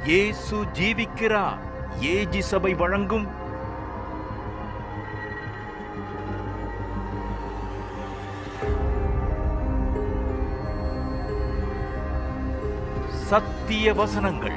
இயேசு ஜீவிக்கிறார் ஏஜி சபை வழங்கும் சத்திய வசனங்கள்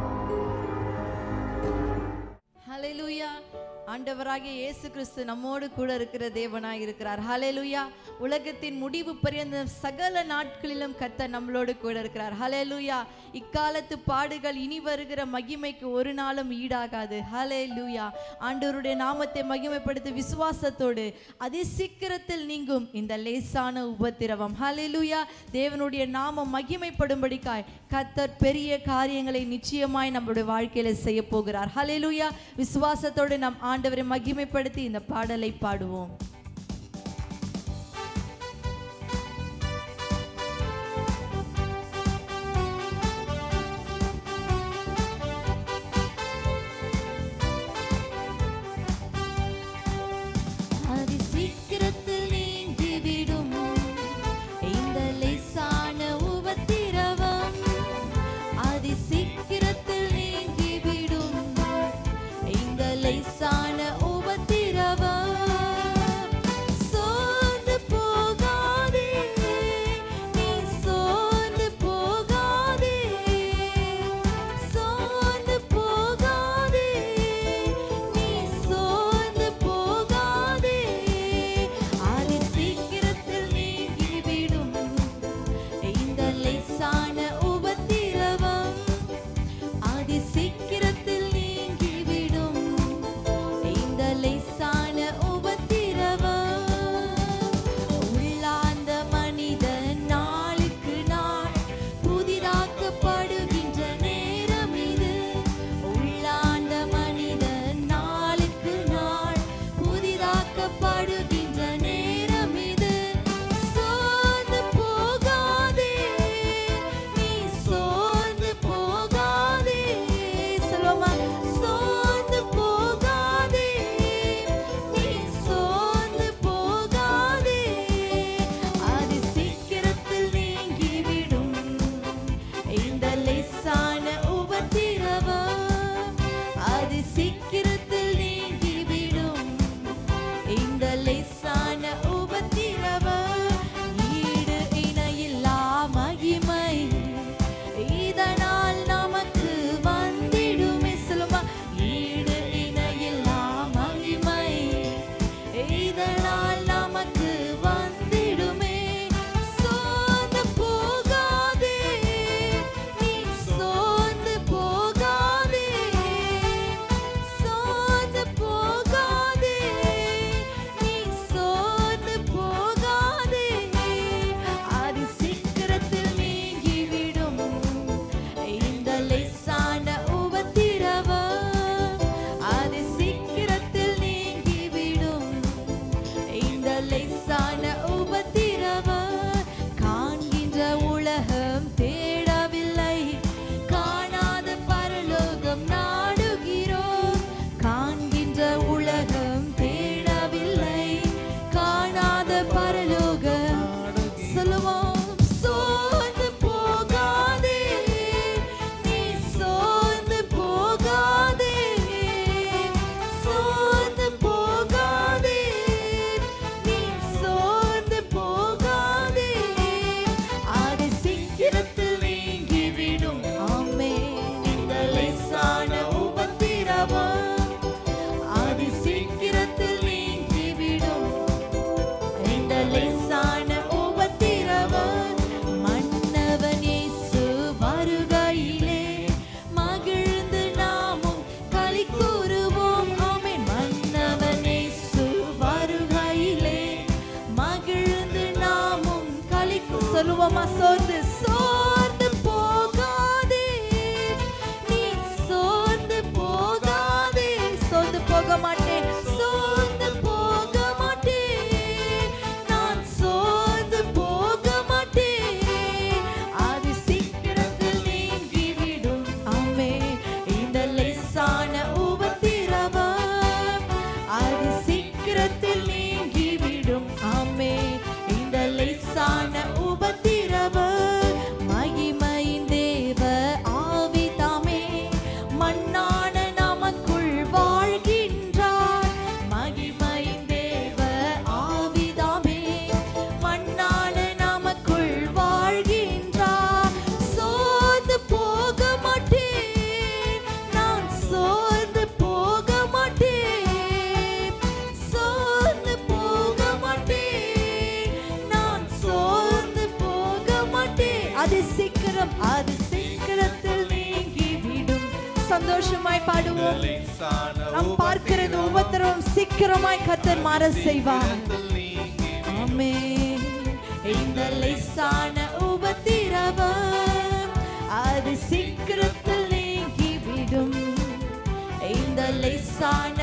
ஹalleluya ஆண்டவராகிய இயேசு கிறிஸ்து நம்மோடு கூட இருக்கிற தேவனாய் இருக்கிறார் ஹalleluya உலகத்தின் முடிவு பரியந்த சகல நாட்களிலும் கர்த்தர் நம்மளோடு கூட இருக்கிறார் ஹalleluya இக்காலத்து பாடுகள் இனி வருகிற மகிமைக்கு ஒரு நாளும் ஈடாகாது ஹalleluya ஆண்டவருடைய நாமத்தை மகிமைப்படுத்தி விசுவாசத்தோடு அதி சீக்கிரத்தில் நீங்கும் இந்த லேசான உபத்திரவம் ஹalleluya தேவனுடைய நாமம் மகிமைப்படும்படிக்காய் கர்த்தர் பெரிய காரியங்களை நிச்சயமாய் நம்மளுடைய வாழ்க்கையில செய்ய போகிறார் ஹalleluya விசுவாசத்தோடு நம் ஆண்டவரை மகிமைப்படுத்தி இந்த பாடலை பாடுவோம் அதி சீக்கிரத்தில் நீங்கிவிடும் இந்த லேசான உபத்திரவம் அதி சீக்கிரத்தில் நீங்கிவிடும் இந்த லேசான உபத்திரவம் சோர்ந்து போகாதே நீ சோர்ந்து போகாதே சோர்ந்து போகாதே நீ சோர்ந்து போகாதே அதி சீக்கிரத்தில் நீங்கிவிடும் இந்த லேசான உபத்திரவம் அதி சீக்கிரத்தில் நீங்கிவிடும் இந்த லேசான உபத்திரவம் உள்ளாந்த மனிதன் நாளுக்கு நாள் புதிதாக்கப்படுகின்ற நேரம் இது உள்ளாந்த மனிதன் நாளுக்கு நாள் புதிதாக்கப்படுகின்ற நேரம் இது சோர்ந்து போகாதே நீ சோர்ந்து போகாதே சொல்லுமா சோர்ந்து போகாதே நீ சோர்ந்து போகாதே அது சீக்கிரத்தில் நீங்கிவிடும் இந்த லேசான உபத்திரவம் அது சீக்கிரத்தில் நீங்கிவிடும் இந்த லேசான உபத்திரவம் ஈடு இணையில்லா மகிமை இதனால் நமக்கு வந்திடுமே சொல்லுமா ஈடு இணையில்லா மகிமை இதனால் நமக்கு வந்திடுமே சோர்ந்து போகாதே நீ சோர்ந்து போகாதே சோர்ந்து போகாதே நீ சோர்ந்து போகாதே அது சீக்கிரத்தில் நீங்கிவிடும் இந்த லேசான உபத்திரவம் அது சீக்கிரத்தில் நீங்கிவிடும் இந்த லேசான உபத்திரவம் காண்கின்ற உலகம் தேடவில்லை காணாத பரலோகம் நாடுகிறோம் காண்கின்ற உலகம் தேடவில்லை காணாத பரலோகம் சொல்லுவோம் சோர்ந்து போகாதே நீ சோர்ந்து போகாதே சோர்ந்து போகாதே நீ சோர்ந்து போகாதே அது சீக்கிரத்தில் நீங்கிவிடும் ஆமே இந்த லேசான உபத்திரவம் அது சீக்கிரத்தில் நீங்கிவிடும் இந்த லேசான உபத்திரவம் மன்னவன் இயேசு வருகையிலே மகிழ்ந்து நாமும் களி கூறுவோம் ஆமென் மன்னவன் இயேசு வருகையிலே மகிழ்ந்து நாமும் களி கூ- சொல்லுவோமா சோர்ந்து சோர்ந்து போகாதே நீ சோர்ந்து போகாதே சோர்ந்து போக மாட்டேன் சோர்ந்து போக மாட்டேன் நான் சோர்ந்து போக மாட்டேன் அது சீக்கிரத்தில் நீங்கிவிடும் ஆமே இந்த லேசான உபத்திரவம் அது சீக்கிரத்தில் நீங்கிவிடும் ஆமே இந்த லேசான உபத்திரவம் அது சீக்கிரம் அது சீக்கிரத்தில் நீங்கிவிடும் சந்தோஷமாய் பாடுவோம் நாம் பார்க்கிறது உபத்திரவம் சீக்கிரமாய் கத்தர் மாற செய்வார் ஆமே இந்த லேசான உபத்திரவம் அது சீக்கிரத்தில் நீங்கிவிடும் இந்த லேசான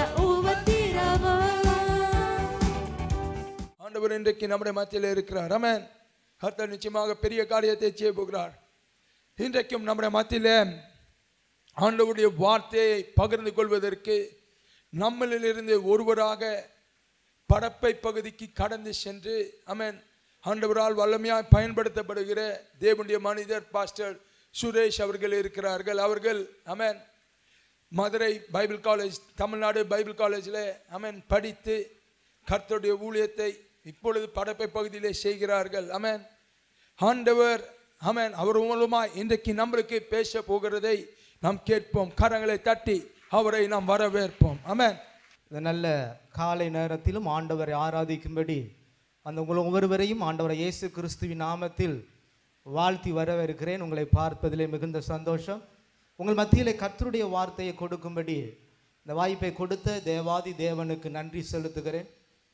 உபத்திரவம் ஆண்டவர் இன்றைக்கு நம்முடைய மத்தியில் இருக்கிறார் அமேன் கர்த்தர் நிச்சயமாக பெரிய காரியத்தை செய்ய போகிறார் இன்றைக்கும் நம்முடைய மத்தியில் ஆண்டவருடைய வார்த்தையை பகிர்ந்து கொள்வதற்கு நம்மளிலிருந்து ஒருவராக படப்பை பகுதிக்கு கடந்து சென்று அமேன் ஆண்டவரால் வல்லமையாய் பயன்படுத்தப்படுகிற தேவனுடைய மனிதர் பாஸ்டர் சுரேஷ் அவர்கள் இருக்கிறார்கள் அவர்கள் amen Madurai Bible college Tamil Nadu Bible காலேஜில் அமேன் படித்து கர்த்தருடைய ஊழியத்தை இப்பொழுது படப்பை பகுதியிலே செய்கிறார்கள் அமேன் ஆண்டவர் அமேன் அவர் மூலமாய் இன்றைக்கு நம்மளுக்கு பேச போகிறதை நாம் கேட்போம் கரங்களை தட்டி அவரை நாம் வரவேற்போம் அமேன் இந்த நல்ல காலை நேரத்திலும் ஆண்டவரை ஆராதிக்கும்படி அந்த உங்கள் ஒவ்வொருவரையும் ஆண்டவரை இயேசு கிறிஸ்துவின் நாமத்தில் வாழ்த்தி வரவேற்கிறேன் உங்களை பார்ப்பதிலே மிகுந்த சந்தோஷம் உங்கள் மத்தியிலே கர்த்தருடைய வார்த்தையை கொடுக்கும்படி இந்த வாய்ப்பை கொடுத்த தேவாதி தேவனுக்கு நன்றி செலுத்துகிறேன்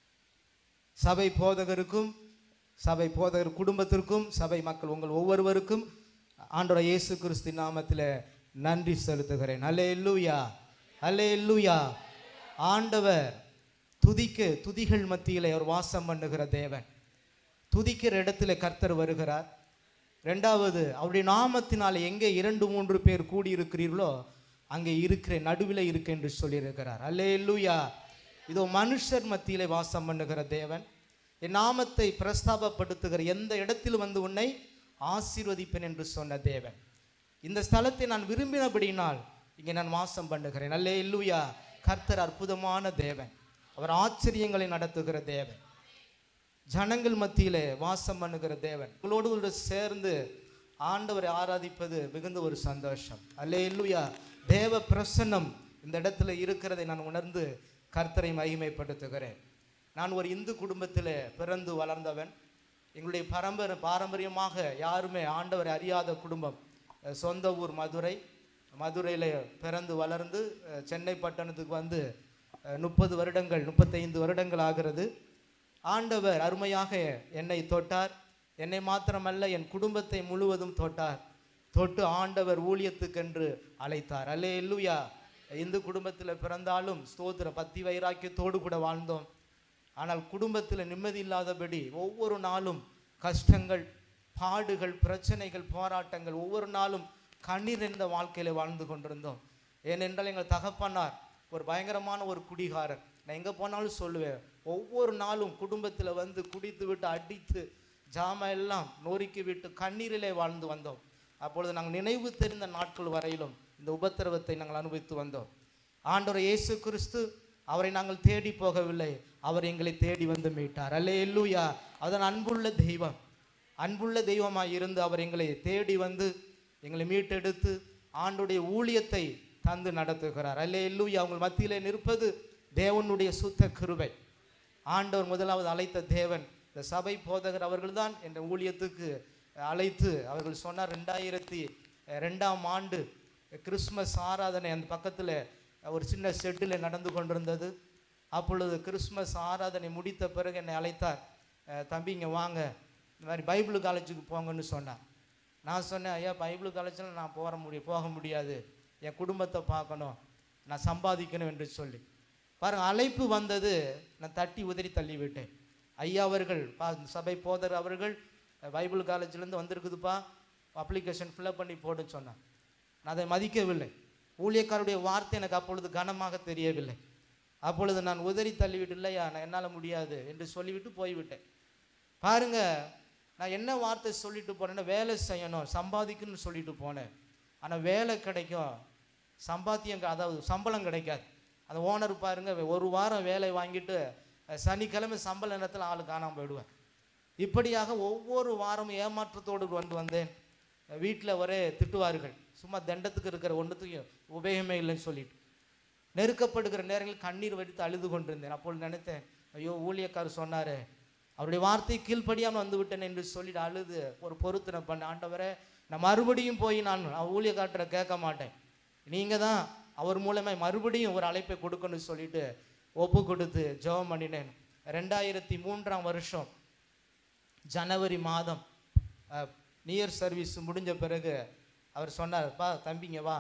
சபை போதகருக்கும் சபை போதகர் குடும்பத்திற்கும் சபை மக்கள் உங்கள் ஒவ்வொருவருக்கும் ஆண்டவரை இயேசு கிறிஸ்து நாமத்தில் நன்றி செலுத்துகிறேன் அல்லே இல்லூயா அல்லே இல்லூயா ஆண்டவர் துதிக்க துதிகள் மத்தியிலே அவர் வாசம் பண்ணுகிற தேவன் துதிக்கிற இடத்துல கர்த்தர் வருகிறார் ரெண்டாவது அவருடைய நாமத்தினால் எங்கே இரண்டு மூன்று பேர் கூடியிருக்கிறீர்களோ அங்கே இருக்கிறேன் நடுவில் இருக்கேன் என்று சொல்லியிருக்கிறார் அல்லே இல்லூயா இதோ மனுஷர் மத்தியிலே வாசம் பண்ணுகிற தேவன் என் நாமத்தை பிரஸ்தாபப்படுத்துகிற எந்த இடத்தில் வந்து உன்னை ஆசீர்வதிப்பேன் என்று சொன்ன தேவன் இந்த ஸ்தலத்தை நான் விரும்பினபடினால் இங்கே நான் வாசம் பண்ணுகிறேன் அல்லே இல்லூயா கர்த்தர் அற்புதமான தேவன் அவர் ஆச்சரியங்களை நடத்துகிற தேவன் ஜனங்கள் மத்தியிலே வாசம் பண்ணுகிற தேவன் உங்களோடு கூட சேர்ந்து ஆண்டவரை ஆராதிப்பது மிகுந்த ஒரு சந்தோஷம் அல்லே இல்லையா தேவ பிரசன்னம் இந்த இடத்துல இருக்கிறதை நான் உணர்ந்து கர்த்தரை மகிமைப்படுத்துகிறேன் நான் ஒரு இந்து குடும்பத்தில் பிறந்து வளர்ந்தவன் எங்களுடைய பரம்பரை பாரம்பரியமாக யாருமே ஆண்டவரை அறியாத குடும்பம் அஹ் சொந்த ஊர் மதுரை மதுரையில் பிறந்து வளர்ந்து அஹ் சென்னை பட்டணத்துக்கு வந்து முப்பது வருடங்கள் முப்பத்தைந்து வருடங்கள் ஆகிறது ஆண்டவர் அருமையாக என்னை தொட்டார் என்னை மாத்திரமல்ல என் குடும்பத்தை முழுவதும் தொட்டார் தொட்டு ஆண்டவர் ஊழியத்துக்கென்று அழைத்தார் அல்லே இல்லுயா இந்து குடும்பத்தில் பிறந்தாலும் ஸ்தோத்திர பத்தி வைராக்கியத்தோடு கூட வாழ்ந்தோம் ஆனால் குடும்பத்தில் நிம்மதி இல்லாதபடி ஒவ்வொரு நாளும் கஷ்டங்கள் பாடுகள் பிரச்சனைகள் போராட்டங்கள் ஒவ்வொரு நாளும் கண்ணீர் நிறைந்த வாழ்க்கையில வாழ்ந்து கொண்டிருந்தோம் ஏனென்றால் எங்கள் தகப்பனார் ஒரு பயங்கரமான ஒரு குடிகாரர் நான் எங்கே போனாலும் சொல்லுவேன் ஒவ்வொரு நாளும் குடும்பத்தில் வந்து குடித்து விட்டு அடித்து ஜாம எல்லாம் நொறுக்கி விட்டு கண்ணீரிலே வாழ்ந்து வந்தோம் அப்பொழுது நாங்கள் நினைவு தெரிந்த நாட்கள் வரையிலும் இந்த உபத்திரவத்தை நாங்கள் அனுபவித்து வந்தோம் ஆண்டவர் இயேசு கிறிஸ்து அவரை நாங்கள் தேடி போகவில்லை அவர் எங்களை தேடி வந்து மீட்டார் அல்லே இல்லூயா அதன் அன்புள்ள தெய்வம் அன்புள்ள தெய்வமாய் இருந்து அவர் எங்களை தேடி வந்து எங்களை மீட்டெடுத்து ஆண்டுடைய ஊழியத்தை தந்து நடத்துகிறார் அல்லே இல்லூயா உங்கள் மத்தியிலே நிற்பது தேவனுடைய சுத்த கிருபை ஆண்டவர் முதலாவது அழைத்த தேவன் இந்த சபை போதகர் அவர்கள்தான் என்ற ஊழியத்துக்கு அழைத்து அவர்கள் சொன்னார் ரெண்டாயிரத்தி ரெண்டாம் ஆண்டு கிறிஸ்மஸ் ஆராதனை அந்த பக்கத்தில் ஒரு சின்ன ஷெட்டில் நடந்து கொண்டிருந்தது அப்பொழுது கிறிஸ்மஸ் ஆராதனை முடித்த பிறகு என்னை அழைத்தார் "அஹ், தம்பி இங்கே வாங்க இந்த மாதிரி பைபிள் காலேஜுக்கு போங்கன்னு சொன்னார் நான் சொன்னேன் ஐயா பைபிள் காலேஜில் நான் போக முடியும் போக முடியாது என் குடும்பத்தை பார்க்கணும் நான் சம்பாதிக்கணும் என்று சொல்லி பாருங்க அழைப்பு வந்தது நான் தட்டி உதறி தள்ளி விட்டேன் ஐயா அவர்கள் பா சபை போதர் அவர்கள் அஹ், பைபிள் காலேஜ்லேருந்து வந்திருக்குதுப்பா அப்ளிகேஷன் ஃபில்அப் பண்ணி போடுன்னு சொன்னான் நான் அதை மதிக்கவில்லை ஊழியக்காரருடைய வார்த்தை எனக்கு அப்பொழுது கனமாக தெரியவில்லை அப்பொழுது நான் உதறி தள்ளிவிட்டு இல்லையா நான் என்னால் முடியாது என்று சொல்லிவிட்டு போய்விட்டேன் பாருங்க நான் என்ன வார்த்தை சொல்லிட்டு போனேன்னா வேலை செய்யணும் சம்பாதிக்கணும்னு சொல்லிட்டு போனேன் ஆனால் வேலை கிடைக்கும் சம்பாத்தியம் க- அதாவது சம்பளம் கிடைக்காது அந்த ஓனர் பாருங்க ஒரு வாரம் வேலை வாங்கிட்டு அஹ், சனிக்கிழமை சம்பள நேரத்தில் ஆள் காணாமல் போயிடுவேன் இப்படியாக ஒவ்வொரு வாரமும் ஏமாற்றத்தோடு கொண்டு வந்தேன் வீட்டில் ஒரே திட்டுவார்கள் சும்மா தண்டத்துக்கு இருக்கிற ஒன்றுத்தையும் உபயோகமே இல்லைன்னு சொல்லிட்டு நெருக்கப்படுகிற நேரங்களில் கண்ணீர் வடித்து அழுது கொண்டிருந்தேன் அப்பொழுது நினைத்தேன் ஐயோ ஊழியக்காரர் சொன்னாரு அவருடைய வார்த்தை கீழ்ப்படியாமல் வந்து விட்டேன் என்று சொல்லிட்டு அழுது ஒரு பொருத்தனை பண்ண ஆண்டவரே நான் மறுபடியும் போய் நான் ஊழிய காட்டுற கேட்க மாட்டேன் நீங்கள் தான் அவர் மூலமாக மறுபடியும் ஒரு அழைப்பை கொடுக்கணும்னு சொல்லிட்டு ஒப்பு கொடுத்து ஜெபம் பண்ணினேன் ரெண்டாயிரத்தி மூன்றாம் வருஷம் ஜனவரி மாதம் நியர் சர்வீஸ் முடிஞ்ச பிறகு அவர் சொன்னார் பா தம்பிங்க வா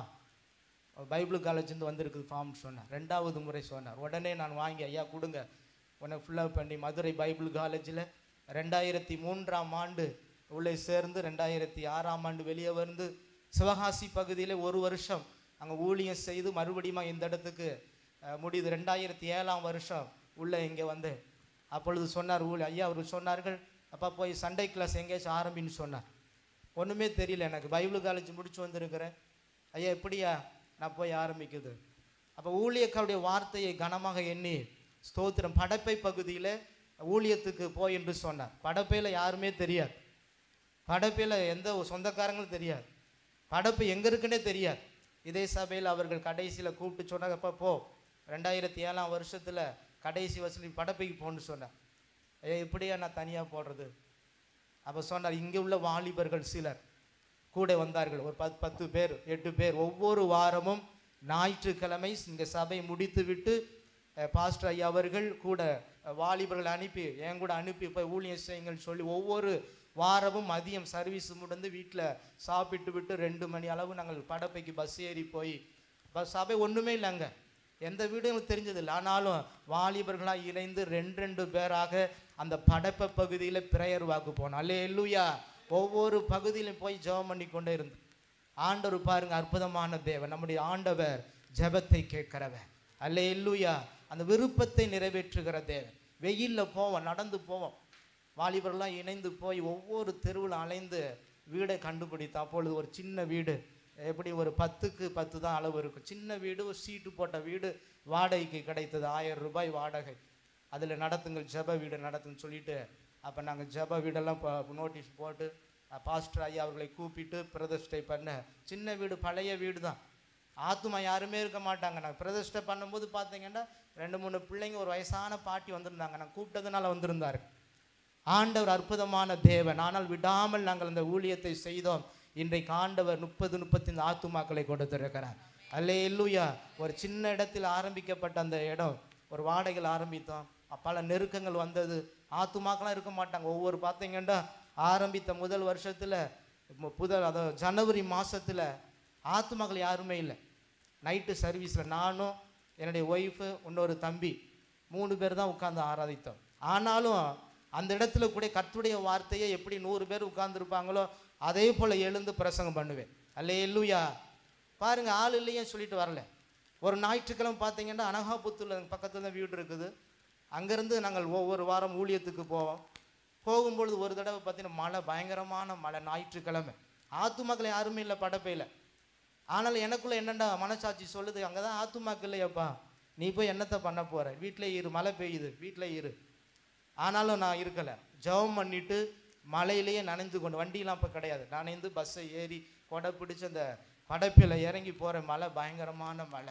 பைபிள் காலேஜ்லேருந்து வந்திருக்குது ஃபார்ம் சொன்னார் ரெண்டாவது முறை சொன்னார் உடனே நான் வாங்கி ஐயா கொடுங்க உன்னை ஃபுல்லாக பண்ணி மதுரை பைபிள் காலேஜில் ரெண்டாயிரத்தி மூன்றாம் ஆண்டு உள்ளே சேர்ந்து ரெண்டாயிரத்தி ஆறாம் ஆண்டு வெளியே வந்து சிவகாசி பகுதியில் ஒரு வருஷம் அங்கே ஊழியம் செய்து மறுபடியும் இந்த இடத்துக்கு அஹ், முடியுது ரெண்டாயிரத்தி ஏழாம் வருஷம் உள்ளே இங்கே வந்து அப்பொழுது சொன்னார் ஊழி ஐயா அவர்கள் சொன்னார்கள் அப்பா போய் சண்டே கிளாஸ் எங்கேயாச்சும் ஆரம்பின்னு சொன்னார் ஒன்றுமே தெரியல எனக்கு பைபிள் காலேஜ் முடிச்சு வந்திருக்கிறேன் ஐயா எப்படியா நான் போய் ஆரம்பிக்குது அப்போ ஊழியக்காருடைய வார்த்தையை கனமாக எண்ணி ஸ்தோத்திரம் படப்பை பகுதியில் ஊழியத்துக்கு போய் என்று சொன்னார் படப்பையில் யாருமே தெரியாது படப்பையில் எந்த ஒரு சொந்தக்காரங்களும் தெரியாது படப்பு எங்கே இருக்குன்னே தெரியாது இதே சபையில் அவர்கள் கடைசியில் கூப்பிட்டு சொன்னாங்க அப்பா போ ரெண்டாயிரத்தி ஏழாம் வருஷத்தில் கடைசி வருஷம் படப்பைக்கு போன்னு சொன்னார் ஏ இப்படியா நான் தனியாக போடுறது அப்போ சொன்னார் இங்கே உள்ள வாலிபர்கள் சிலர் கூட வந்தார்கள் ஒரு பத்து பத்து பேர் எட்டு பேர் ஒவ்வொரு வாரமும் ஞாயிற்றுக்கிழமை இங்கே சபை முடித்து விட்டு அஹ், பாஸ்டர் ஐயா அவர்கள் கூட அஹ், வாலிபர்கள் அனுப்பி என் கூட அனுப்பி போய் ஊழியம் செய்யுங்கன்னு சொல்லி ஒவ்வொரு வாரமும் மதியம் சர்வீஸ் முடிந்து வீட்டில் சாப்பிட்டு விட்டு ரெண்டு மணி அளவு நாங்கள் படப்பைக்கு பஸ் ஏறி போய் பஸ் சபை ஒன்றுமே இல்லைங்க எந்த வீடும் எனக்கு தெரிஞ்சதில்லை ஆனாலும் வாலிபர்களாக இணைந்து ரெண்டு ரெண்டு பேராக அந்த படப்ப பகுதியில் பிரேயர் வாக்கு போனோம் அல்லே இல்லுயா ஒவ்வொரு பகுதியிலும் போய் ஜெபம் பண்ணி கொண்டே இருந்தோம் ஆண்டவர் பாருங்க அற்புதமான தேவன் நம்முடைய ஆண்டவர் ஜெபத்தை கேட்கிறவர் அல்லே இல்லுயா அந்த விருப்பத்தை நிறைவேற்றுகிற தேவன் வெயிலில் போவோம் நடந்து போவோம் வாலிபர்லாம் இணைந்து போய் ஒவ்வொரு தெருவில் அலைந்து வீடை கண்டுபிடித்தோம் அப்பொழுது ஒரு சின்ன வீடு எப்படி ஒரு பத்துக்கு பத்து தான் அளவு இருக்கும் சின்ன வீடு ஒரு சீட்டு போட்ட வீடு வாடகைக்கு கிடைத்தது ஆயிரம் ரூபாய் வாடகை அதில் நடத்துங்கள் ஜெப வீடு நடத்துன்னு சொல்லிட்டு அப்போ நாங்கள் ஜெப வீடெல்லாம் நோட்டீஸ் போட்டு அஹ், பாஸ்டர் ஐயா அவர்களை கூப்பிட்டு பிரதிஷ்டை பண்ண சின்ன வீடு பழைய வீடு தான் ஆத்துமா யாருமே இருக்க மாட்டாங்க நான் பிரதிஷ்டை பண்ணும்போது பார்த்தீங்கன்னா ரெண்டு மூணு பிள்ளைங்க ஒரு வயசான பாட்டி வந்திருந்தாங்க நான் கூப்பிட்டதுனால வந்திருந்தாரு ஆண்டவர் அற்புதமான தேவன் ஆனால் விடாமல் நாங்கள் அந்த ஊழியத்தை செய்தோம் இன்றைக்கு ஆண்டவர் முப்பது முப்பத்தைந்து ஆத்துமாக்களை கொடுத்திருக்கிறார் அல்லே இல்லுயா ஒரு சின்ன இடத்தில் ஆரம்பிக்கப்பட்ட அந்த இடம் ஒரு வாடகையில் ஆரம்பித்தோம் பல நெருக்கங்கள் வந்தது ஆத்துமாக்கெல்லாம் இருக்க மாட்டாங்க ஒவ்வொரு பார்த்தீங்கன்னா ஆரம்பித்த முதல் வருஷத்தில் புதல் அதாவது ஜனவரி மாசத்துல ஆத்துமாக்கள் யாருமே இல்லை நைட்டு சர்வீஸில் நானும் என்னுடைய ஒய்ஃபு இன்னொரு தம்பி மூணு பேர் தான் உட்கார்ந்து ஆராதித்தோம் ஆனாலும் அந்த இடத்துல கூட கர்த்தருடைய வார்த்தையை எப்படி நூறு பேர் உட்கார்ந்துருப்பாங்களோ அதே போல் எழுந்து பிரசங்கம் பண்ணுவேன் அல்லே இல்லுயா பாருங்க ஆள் இல்லையே சொல்லிட்டு வரல ஒரு ஞாயிற்றுக்கிழமை பார்த்தீங்கன்னா அனகாபுத்தூரில் பக்கத்தில் தான் வீடு இருக்குது அங்கேருந்து நாங்கள் ஒவ்வொரு வாரம் ஊழியத்துக்கு போவோம் போகும்பொழுது ஒரு தடவை பார்த்தீங்கன்னா மழை பயங்கரமான மழை ஞாயிற்றுக்கிழமை ஆத்துமாக்கள் யாருமே இல்லை படப்பையில் ஆனாலும் எனக்குள்ள என்னண்டா மனசாட்சி சொல்லுது அங்கே தான் ஆத்துமாக்கு இல்லையப்பா நீ போய் என்னத்தை பண்ண போற வீட்டில் இரு மழை பெய்யுது வீட்டில் இரு ஆனாலும் நான் இருக்கலை ஜெபம் பண்ணிட்டு மழையிலேயே நனைந்து கொண்டு வண்டியெலாம் இப்போ கிடையாது நனைந்து பஸ்ஸை ஏறி கொடை பிடிச்சி அந்த படப்பில் இறங்கி போகிற மழை பயங்கரமான மழை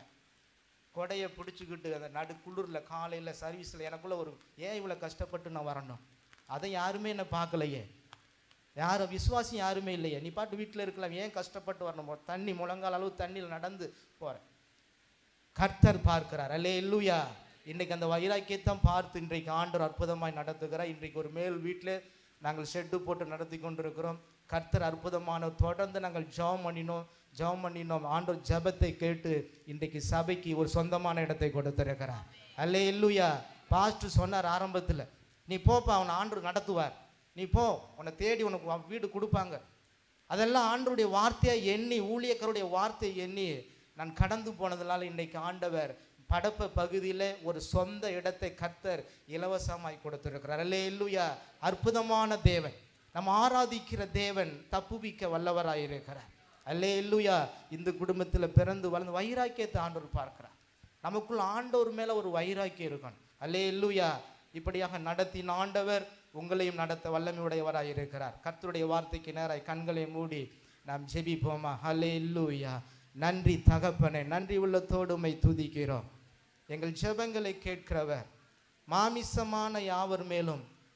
கொடையை பிடிச்சிக்கிட்டு அந்த நடு குளிரில் காலையில் சர்வீஸில் எனக்குள்ள ஒரு ஏன் இவ்வளோ கஷ்டப்பட்டு நான் வரணும் அதை யாருமே என்னை பார்க்கலையே யாரும் விசுவாசி யாருமே இல்லையே நீ பாட்டு வீட்டில் இருக்கலாம் ஏன் கஷ்டப்பட்டு வரணும் ஒரு தண்ணி முழங்கால் அளவு தண்ணியில் நடந்து போகிறேன் கர்த்தர் பார்க்கிறார் அல்லே இல்லுயா இன்றைக்கு அந்த வைராக்கியத்தான் பார்த்து இன்றைக்கு ஆண்டவர் அற்புதமாய் நடத்துகிறார் இன்றைக்கு ஒரு மேல் வீட்டில் நாங்கள் ஷெட்டு போட்டு நடத்தி கொண்டிருக்கிறோம் கர்த்தர் அற்புதமான தொடர்ந்து நாங்கள் ஜெபம் பண்ணினோம் ஜெபம் பண்ணினோம் ஆண்டவர் ஜெபத்தை கேட்டு இன்றைக்கு சபைக்கு ஒரு சொந்தமான இடத்தை கொடுத்திருக்கிறார் அல்லே இல்லுயா பாஸ்டர் சொன்னார் ஆரம்பத்தில் நீ போப்பா அவனை ஆண்டவர் நடத்துவார் நீ போ உன்னை தேடி உனக்கு வா- வீடு கொடுப்பாங்க அதெல்லாம் ஆண்டவருடைய வார்த்தையை எண்ணி ஊழியக்காரருடைய வார்த்தையை எண்ணி நான் கடந்து போனதுனால இன்றைக்கு ஆண்டவர் படப்ப பகுதியில் ஒரு சொந்த இடத்தை கர்த்தர் இலவசமாய் கொடுத்திருக்கிறார் அல்லே இல்லுயா அற்புதமான தேவன் நம்ம ஆராதிக்கிற தேவன் தப்புவிக்க வல்லவராய் இருக்கிறார் அல்லே இல்லுயா இந்த குடும்பத்தில் பிறந்து வளர்ந்து வைராக்கியத்தை ஆண்டவர் பார்க்கிறார் நமக்குள்ள ஆண்டவர் மேல ஒரு வைராக்கியம் இருக்கணும் அல்லே இல்லுயா இப்படியாக நடத்தின ஆண்டவர் உங்களையும் நடத்த வல்லமையுடையவராய் இருக்கிறார் கர்த்தருடைய வார்த்தைக்கு நேராய் கண்களை மூடி நாம் ஜெபிப்போமா ஹலே இல்லுயா நன்றி தகப்பனே நன்றி உள்ளத்தோடு உம்மை துதிக்கிறோம் எங்கள் ஜெபங்களை கேட்கிறவர் மாமிசமான யாவர் மேலும்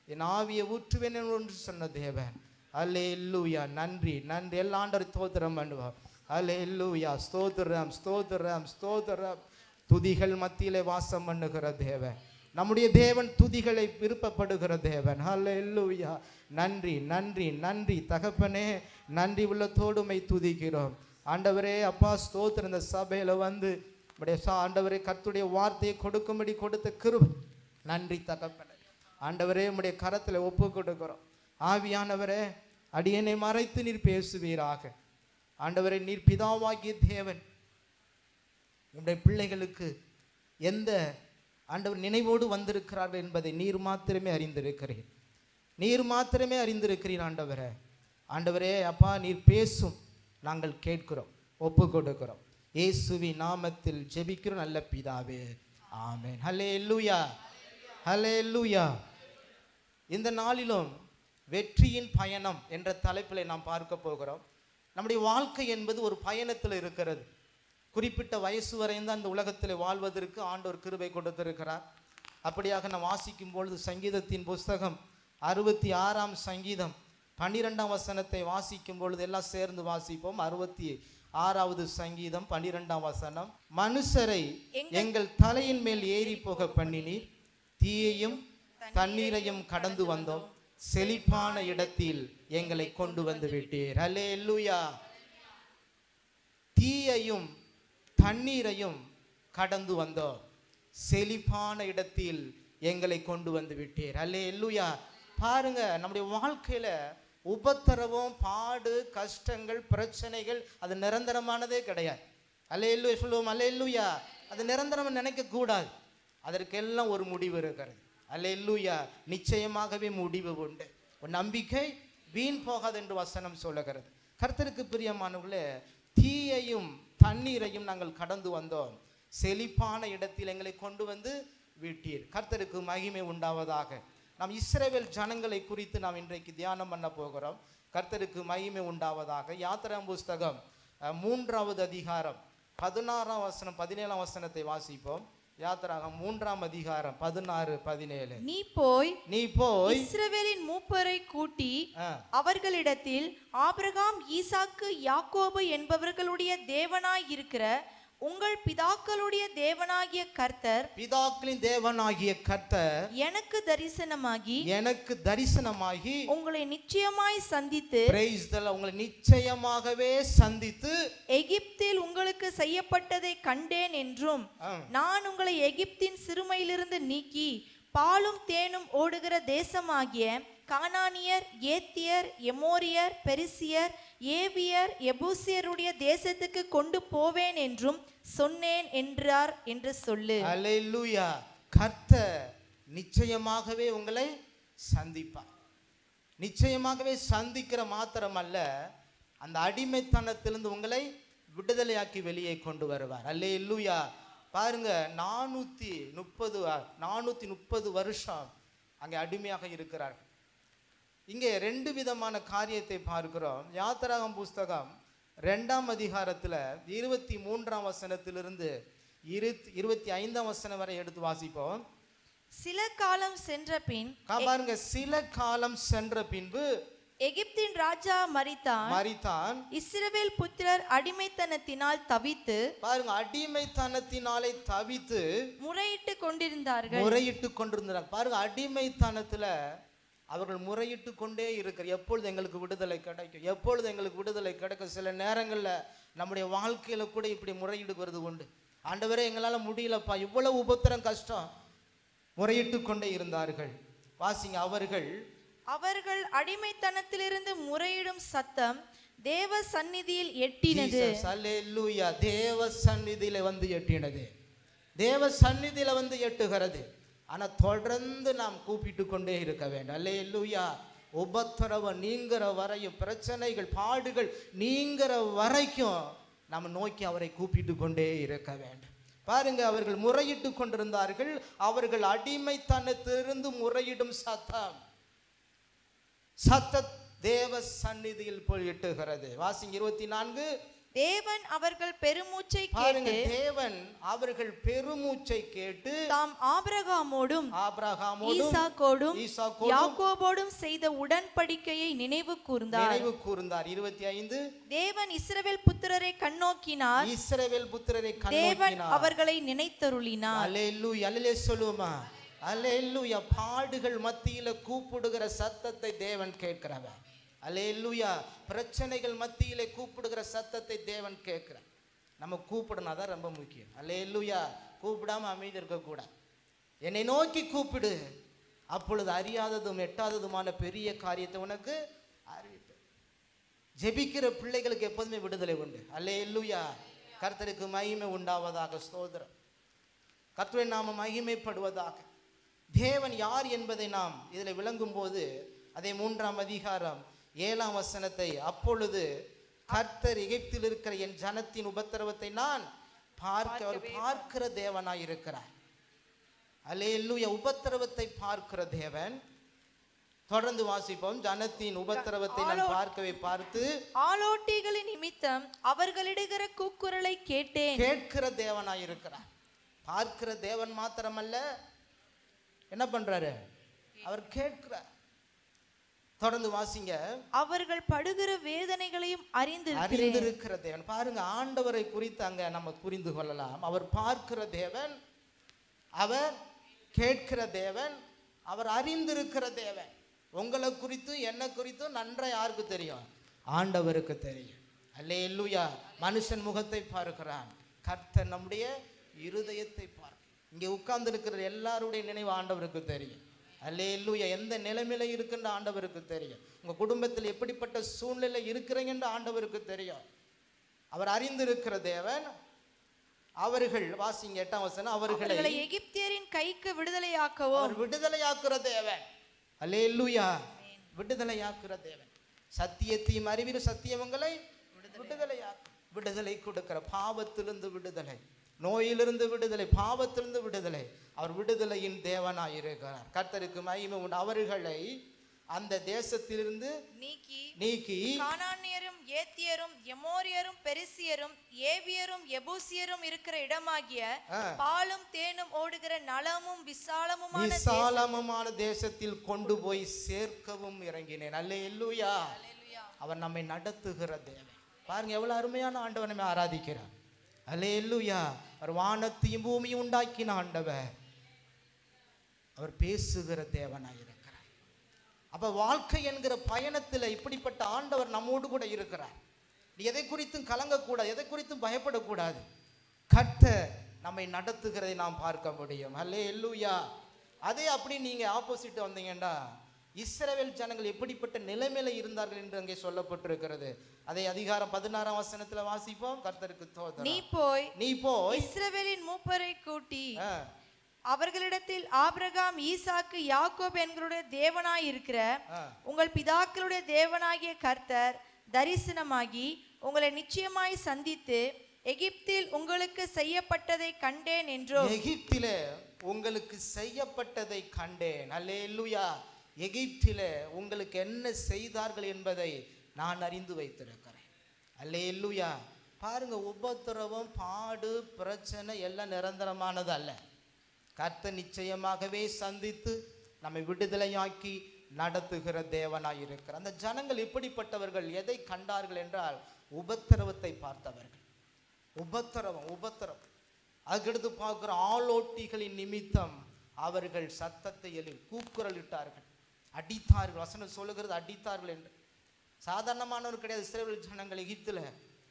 என் ஆவியை ஊற்றுவேன் என்று சொன்ன தேவன் அல்லே இல்லூயா நன்றி நன்றி எல்லா ஆண்டவர் ஸ்தோத்திரம் பண்ணுவோம் அல்லே இல்லூயா ஸ்தோத்திரம் ஸ்தோத்திரம் ஸ்தோத்திரம் துதிகள் மத்தியிலே வாசம் பண்ணுகிற தேவன் நம்முடைய தேவன் துதிகளை விருப்பப்படுகிற தேவன் அல்லேலூயா நன்றி நன்றி நன்றி தகப்பனே நன்றி உள்ளத்தோடுமை துதிக்கிறோம் ஆண்டவரே அப்பா ஸ்தோத்திரம் இந்த சபையில வந்து நம்முடைய சா- ஆண்டவரே கர்த்துடைய வார்த்தையை கொடுக்கும்படி கொடுத்த கிருபை நன்றி தகப்பனே ஆண்டவரே உம்முடைய கரத்தில் ஒப்பு கொடுக்கிறோம் ஆவியானவரே அடியனை மறைத்து நீர் பேசுவீராக ஆண்டவரே நீர் பிதாவாகிய தேவன் உம்முடைய பிள்ளைகளுக்கு எந்த ஆண்டவர் நினைவோடு வந்திருக்கிறார்கள் என்பதை நீர் மாத்திரமே அறிந்திருக்கிறீர் நீர் மாத்திரமே அறிந்திருக்கிறீர் ஆண்டவரே ஆண்டவரே அப்பா நீர் பேசும் நாங்கள் கேட்கிறோம் ஒப்பு கொடுக்கிறோம் இயேசுவி நாமத்தில் ஜெபிக்கிறோம் நல்ல பிதாவே ஆமென் ஹலே லூயா ஹலே லூயா இந்த நாளிலும் வெற்றியின் பயணம் என்ற தலைப்பில் நாம் பார்க்க போகிறோம் நம்முடைய வாழ்க்கை என்பது ஒரு பயணத்தில் இருக்கிறது குறிப்பிட்ட வயசு வரையும் தான் இந்த உலகத்தில் வாழ்வதற்கு ஆண்டவர் கிருபை கொடுத்திருக்கிறார் அப்படியாக நாம் வாசிக்கும் பொழுது சங்கீதத்தின் புஸ்தகம் அறுபத்தி ஆறாம் சங்கீதம் பன்னிரெண்டாம் வசனத்தை வாசிக்கும் பொழுது எல்லாம் சேர்ந்து வாசிப்போம் அறுபத்தி ஆறாவது சங்கீதம் பன்னிரெண்டாம் வசனம் மனுஷரை எங்கள் தலையின் மேல் ஏறி போக பண்ணினீர் தீயையும் தண்ணீரையும் கடந்து வந்தோம் செழிப்பான இடத்தில் எங்களை கொண்டு வந்து விட்டீர் ஹலே தீயையும் தண்ணீரையும் கடந்து வந்தோம் செழிப்பான இடத்தில் எங்களை கொண்டு வந்து விட்டீர் அல்லே எல்லுயா பாருங்க நம்முடைய வாழ்க்கையில உபத்திரவம் பாடு கஷ்டங்கள் பிரச்சனைகள் அது நிரந்தரமானதே கிடையாது அல்லே எல்லு சொல்லுவோம் அல்லே எல்லுயா அது நிரந்தரம் நினைக்க கூடாது அதற்கெல்லாம் ஒரு முடிவு இருக்கிறது அல்லே எல்லுயா நிச்சயமாகவே முடிவு உண்டு ஒரு நம்பிக்கை வீண் போகாது என்று வசனம் சொல்லுகிறது கர்த்தருக்கு பிரியமானவர்களே தீயையும் தண்ணீரையும் நாங்கள் கடந்து வந்தோம் செழிப்பான இடத்தில் எங்களை கொண்டு வந்து விட்டீர் கர்த்தருக்கு மகிமை உண்டாவதாக நாம் இஸ்ரவேல் ஜனங்களை குறித்து நாம் இன்றைக்கு தியானம் பண்ண போகிறோம் கர்த்தருக்கு மகிமை உண்டாவதாக யாத்திராம் புஸ்தகம் அஹ், மூன்றாவது அதிகாரம் பதினாறாம் வசனம் பதினேழாம் வசனத்தை வாசிப்போம் யாத்திராகம் மூன்றாம் அதிகாரம் பதினாறு பதினேழு நீ போய் நீ போய் இஸ்ரவேலின் மூப்பரை கூட்டி ஆ, அவர்களிடத்தில் ஆபிரகாம் ஈசாக்கு யாக்கோபு என்பவர்களுடைய தேவனாய் இருக்கிற உங்கள் பிதாக்களுடைய தேவனாகிய கர்த்தர் பிதாக்களின் தேவனாகிய கர்த்தர் எனக்கு தரிசனமாகி எனக்கு தரிசனமாகி உங்களை நிச்சயமாய் சந்தித்து praise the Lord. உங்களை நிச்சயமாகவே சந்தித்து எகிப்தில் உங்களுக்கு செய்யப்பட்டதை கண்டேன் என்றும் ஆ, நான் உங்களை எகிப்தின் சிறுமையிலிருந்து நீக்கி பாலும் தேனும் ஓடுகிற தேசமாகிய கானானியர் ஏத்தியர் எமோரியர் பெரிசியர் ஏவியர் எபூசியருடைய தேசத்துக்கு கொண்டு போவேன் என்றும் சொன்னேன் என்றார் என்று சொல்லு அல்லேலூயா கர்த்தர் நிச்சயமாகவே உங்களை சந்திப்பார் நிச்சயமாகவே சந்திக்கிற மாத்திரம் அல்ல அந்த அடிமைத்தனத்திலிருந்து உங்களை விடுதலையாக்கி வெளியே கொண்டு வருவார் அல்லே இல்லூயா பாருங்க நானூற்றி முப்பது நானூற்றி முப்பது வருஷம் அங்கே அடிமையாக இருக்கிறார்கள் இங்கே ரெண்டு விதமான காரியத்தை பார்க்கிறோம் யாத்திராகம் புஸ்தகம் ரெண்டாம் அதிகாரத்தில் இருபத்தி மூன்றாம் வசனத்திலிருந்து இரு இருபத்தி ஐந்தாம் வசனம் வரை எடுத்து வாசிப்போம் சில காலம் சென்ற பின் கா- பாருங்க சில காலம் சென்ற பின்பு எகிப்தின் ராஜா மரித்தான் மரித்தான் இஸ்ரவேல் புத்திரர் அடிமைத்தனத்தினால் தவித்து பாருங்க அடிமைத்தனத்தினாலே தவித்து முறையிட்டு கொண்டிருந்தார்கள் முறையிட்டு கொண்டிருந்தார் பாருங்க அடிமைத்தனத்துல அவர்கள் முறையிட்டு கொண்டே இருக்கிற எப்பொழுது எங்களுக்கு விடுதலை கிடைக்கும் எப்பொழுது எங்களுக்கு விடுதலை கிடைக்கும் சில நேரங்கள்ல நம்முடைய வாழ்க்கையில கூட இப்படி முறையிடுவது உண்டு ஆண்டவரே எங்களால முடியலப்பா இவ்வளவு உபத்திரம் கஷ்டம் முறையிட்டு கொண்டே இருந்தார்கள் வாசிங்க அவர்கள் அவர்கள் அடிமைத்தனத்திலிருந்து முறையிடும் சத்தம் தேவ சந்நிதியில் எட்டினது Jesus, அல்லேலூயா தேவ சந்நிதியில வந்து எட்டினது தேவ சந்நிதியில வந்து எட்டுகிறது ஆனா தொடர்ந்து நாம் கூப்பிட்டு கொண்டே இருக்க வேண்டும் அல்லேலூயா உபத்திரவம் நீங்கிற வரையும் பிரச்சனைகள் பாடுகள் நீங்கிற வரைக்கும் நாம் நோக்கி அவரை கூப்பிட்டு கொண்டே இருக்க வேண்டும் பாருங்க அவர்கள் முறையிட்டு கொண்டிருந்தார்கள் அவர்கள் அடிமைத்தனத்திலிருந்து முறையிடும் சத்தம் சத்த தேவ சந்நிதியில் போய் எட்டுகிறது வாசிங்க இருபத்தி நான்கு தேவன் அவர்கள் பெருமூச்சை பாருங்க கேட்டு தேவன் அவர்கள் பெருமூச்சை கேட்டு தாம் ஆபிரகாமோடும் ஆபிரகாமோடும் ஈசாக்கோடும் ஈசாக்கோடும் யாக்கோபோடும் செய்த உடன்படிக்கையை நினைவு கூர்ந்தார் நினைவு கூர்ந்தார் இருபத்தி ஐந்து தேவன் இஸ்ரவேல் புத்திரரை கண்ணோக்கினார் இஸ்ரவேல் புத்திரரை தேவன் கண்ணோக்கினார் அவர்களை நினைத்தருளினார் அல்லேலூயா அல்லே சொல்லுமா அல்லேலூயா பாடுகள் மத்தியில கூப்பிடுகிற சத்தத்தை தேவன் கேட்கிறவர் அல்லேலூயா பிரச்சனைகள் மத்தியிலே கூப்பிடுகிற சத்தத்தை தேவன் கேட்கிறார் நம்ம கூப்பிடணும் அதான் ரொம்ப முக்கியம் அல்லேலூயா கூப்பிடாம அமைதி இருக்கக்கூடாது என்னை நோக்கி கூப்பிடு அப்பொழுது அறியாததும் எட்டாததுமான பெரிய காரியத்தை உனக்கு அறிவிப்பேன் ஜெபிக்கிற பிள்ளைகளுக்கு எப்போதுமே விடுதலை உண்டு அல்லேலூயா கர்த்தருக்கு மகிமை உண்டாவதாக ஸ்தோத்திரம் கர்த்தரை நாம மகிமைப்படுவதாக தேவன் யார் என்பதை நாம் இதில் விளங்கும் போது அதே மூன்றாம் அதிகாரம் ஏழாம் வசனத்தை அப்பொழுது கர்த்தர் எகிப்தில் இருக்கிற என் ஜனத்தின் உபத்திரவத்தை நான் பார்க்க அவர் பார்க்கிற தேவனாய் இருக்கிறார் அல்லேலூயா உபத்திரவத்தை பார்க்கிற தேவன் தொடர்ந்து வாசிப்போம் ஜனத்தின் உபத்திரவத்தை நான் பார்க்கவே பார்த்து ஆலோட்டிகளின் நிமித்தம் அவர்களிடுகிற கூக்குரலை கேட்டேன் கேட்கிற தேவனாய் இருக்கிறார் பார்க்கிற தேவன் மாத்திரமல்ல என்ன பண்றாரு அவர் கேட்கிறார் தொடர்ந்து வாசிங்க அவர்கள் படுகிற வேதனைகளையும் அறிந்திருக்கிறேன் அறிந்திருக்கிற தேவன் பாருங்க ஆண்டவரை குறித்து அங்க நம்ம புரிந்து கொள்ளலாம் அவர் பார்க்கிற தேவன் அவர் கேட்கிற தேவன் அவர் அறிந்திருக்கிற தேவன் உங்களை குறித்து என்ன குறித்தும் நன்றா யாருக்கு தெரியும் ஆண்டவருக்கு தெரியும் அல்லேலூயா மனுஷன் முகத்தை பார்க்கிறான் கர்த்தர் நம்முடைய இருதயத்தை பார்க்க இங்கே உட்கார்ந்து இருக்கிற எல்லாருடைய நினைவு ஆண்டவருக்கு தெரியும் அல்லேலூயா எந்த நிலைமையில இருக்கின்ற ஆண்டவருக்கு தெரியும் உங்க குடும்பத்தில் எப்படிப்பட்ட சூழ்நிலை இருக்கிறீங்கன்ற ஆண்டவருக்கு தெரியும் அவர் அறிந்திருக்கிற தேவன் அவர்கள் வாசிங்க எட்டாம் வசனம் அவர்களை அவர்களை எகிப்தியரின் கைக்கு விடுதலையாக்கவும் அவர் விடுதலையாக்குற தேவன் அல்லேலூயா விடுதலையாக்குற தேவன் சத்தியத்தையும் அறிவிற சத்தியவங்களை விடுதலையாக்கு விடுதலை கொடுக்கிற பாவத்திலிருந்து விடுதலை நோயிலிருந்து விடுதலை பாவத்திலிருந்து விடுதலை அவர் விடுதலையின் தேவனாய் இருக்கிறார் கர்த்தருக்கு மகிமை உண்டு அவர்களை அந்த தேசத்திலிருந்து நீக்கி நீக்கி கானானியரும் ஏத்தியரும் எமோரியரும் பெரிசியரும் ஏவியரும் எபூசியரும் இருக்கிற இடமாகிய ஆ. பாலும் தேனும் ஓடுகிற நலமும் விசாலமுமான தேசம் விசாலமுமான தேசத்தில் கொண்டு போய் சேர்க்கவும் இறங்கினேன் அல்லேலூயா அவர் நம்மை நடத்துகிற தேவன் பாருங்க எவ்வளவு அருமையான ஆண்டவர் நம்மை ஆராதிக்கிறார் அல்லேலூயா அவர் வானத்தையும் பூமியும் உண்டாக்கின ஆண்டவர் அவர் பேசுகிற தேவனாய் இருக்கிறார் அப்ப வாழ்க்கை என்கிற பயணத்துல இப்படிப்பட்ட ஆண்டவர் நம்மோடு கூட இருக்கிறார் நீ எதை குறித்தும் கலங்கக்கூடாது எதை குறித்தும் பயப்படக்கூடாது கர்த்த நம்மை நடத்துகிறதை நாம் பார்க்க முடியும் அல்லே எல்லூயா அதே அப்படி நீங்க ஆப்போசிட் வந்தீங்கன்னா இஸ்ரவேல் ஜனங்கள் எப்படிப்பட்ட நிலைமையில இருந்தார்கள் என்று அங்கே சொல்லப்பட்டிருக்கிறது அதை அதிகாரம் பதினாறாம் வசனத்துல வாசிப்போம் கர்த்தருக்கு நீ தோதரம் போய் நீ போய் இஸ்ரவேலின் மூப்பரை கூட்டி ஆ, அவர்களிடத்தில் ஆபிரகாம் ஈசாக்கு யாக்கோப் என்களுடைய தேவனாய் இருக்கிற ஆ. உங்கள் பிதாக்களுடைய தேவனாகிய கர்த்தர் தரிசனமாகி உங்களை நிச்சயமாய் சந்தித்து எகிப்தில் உங்களுக்கு செய்யப்பட்டதை கண்டேன் என்றோ எகிப்திலே உங்களுக்கு செய்யப்பட்டதை கண்டேன் அல்லேலூயா எகிப்திலே உங்களுக்கு என்ன செய்தார்கள் என்பதை நான் அறிந்து வைத்திருக்கிறேன் அல்லேலூயா பாருங்க உபத்திரவம் பாடு பிரச்சனை எல்லாம் நிரந்தரமானது அல்ல கர்த்தர் நிச்சயமாகவே சந்தித்து நம்மை விடுதலையாக்கி நடத்துகிற தேவனாய் இருக்கிறார் அந்த ஜனங்கள் எப்படிப்பட்டவர்கள் எதை கண்டார்கள் என்றால் உபத்திரவத்தை பார்த்தவர்கள் உபத்திரவம் உபத்திரவம் அதுக்கடுத்து பார்க்குற ஆளோட்டிகளின் நிமித்தம் அவர்கள் சத்தத்தை எழு கூக்குரலிட்டார்கள் அடித்தார்கள் வசனம் சொல்லுகிறது அடித்தார்கள் என்று சாதாரணமானவர் கிடையாது இஸ்ரவேல் ஜனங்கள் எகிப்தில்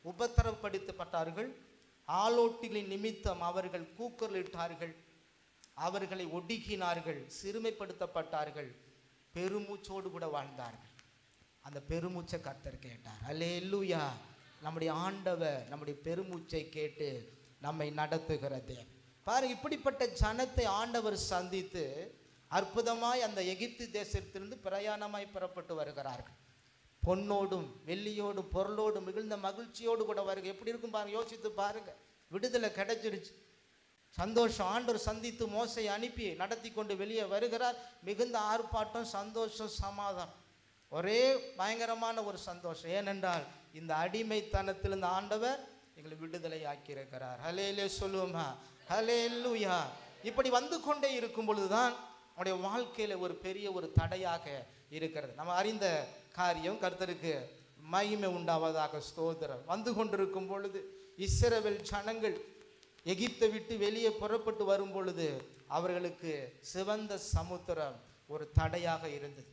உபத்திரப்படுத்தப்பட்டார்கள் ஆளோட்டிகளின் நிமித்தம் அவர்கள் கூக்குரலிட்டார்கள் அவர்களை ஒடுக்கினார்கள் சிறுமைப்படுத்தப்பட்டார்கள் பெருமூச்சோடு கூட வாழ்ந்தார்கள் அந்த பெருமூச்சை கர்த்தர் கேட்டார் அல்லேலூயா நம்முடைய ஆண்டவர் நம்முடைய பெருமூச்சை கேட்டு நம்மை நடத்துகிற தேவன் பாருங்க இப்படிப்பட்ட ஜனத்தை ஆண்டவர் சந்தித்து அற்புதமாய் அந்த எகிப்து தேசத்திலிருந்து பிரயாணமாய் புறப்பட்டு வருகிறார்கள் பொன்னோடும் வெள்ளியோடும் பொருளோடும் மிகுந்த மகிழ்ச்சியோடு கூட வருக எப்படி இருக்கும் பாருங்க யோசித்து பாருங்க விடுதலை கிடைச்சிருச்சு சந்தோஷம் ஆண்டவர் சந்தித்து மோசை அனுப்பி நடத்தி கொண்டு வெளியே வருகிறார் மிகுந்த ஆர்ப்பாட்டம் சந்தோஷம் சமாதானம் ஒரே பயங்கரமான ஒரு சந்தோஷம் ஏனென்றால் இந்த அடிமைத்தனத்தில் இந்த ஆண்டவர் எங்களை விடுதலை ஆக்கியிருக்கிறார் ஹலேலே சொல்லுவோமா ஹலேலுயா இப்படி வந்து கொண்டே இருக்கும் பொழுதுதான் அவனுடைய வாழ்க்கையில ஒரு பெரிய ஒரு தடையாக இருக்கிறது நம்ம அறிந்த காரியம் கர்த்தருக்கு மகிமை உண்டாவதாக ஸ்தோத்திரம் வந்து கொண்டிருக்கும் பொழுது இஸ்ரவேல் ஜனங்கள் எகிப்தை விட்டு வெளியே புறப்பட்டு வரும் பொழுது அவர்களுக்கு சிவந்த சமுத்திரம் ஒரு தடையாக இருந்தது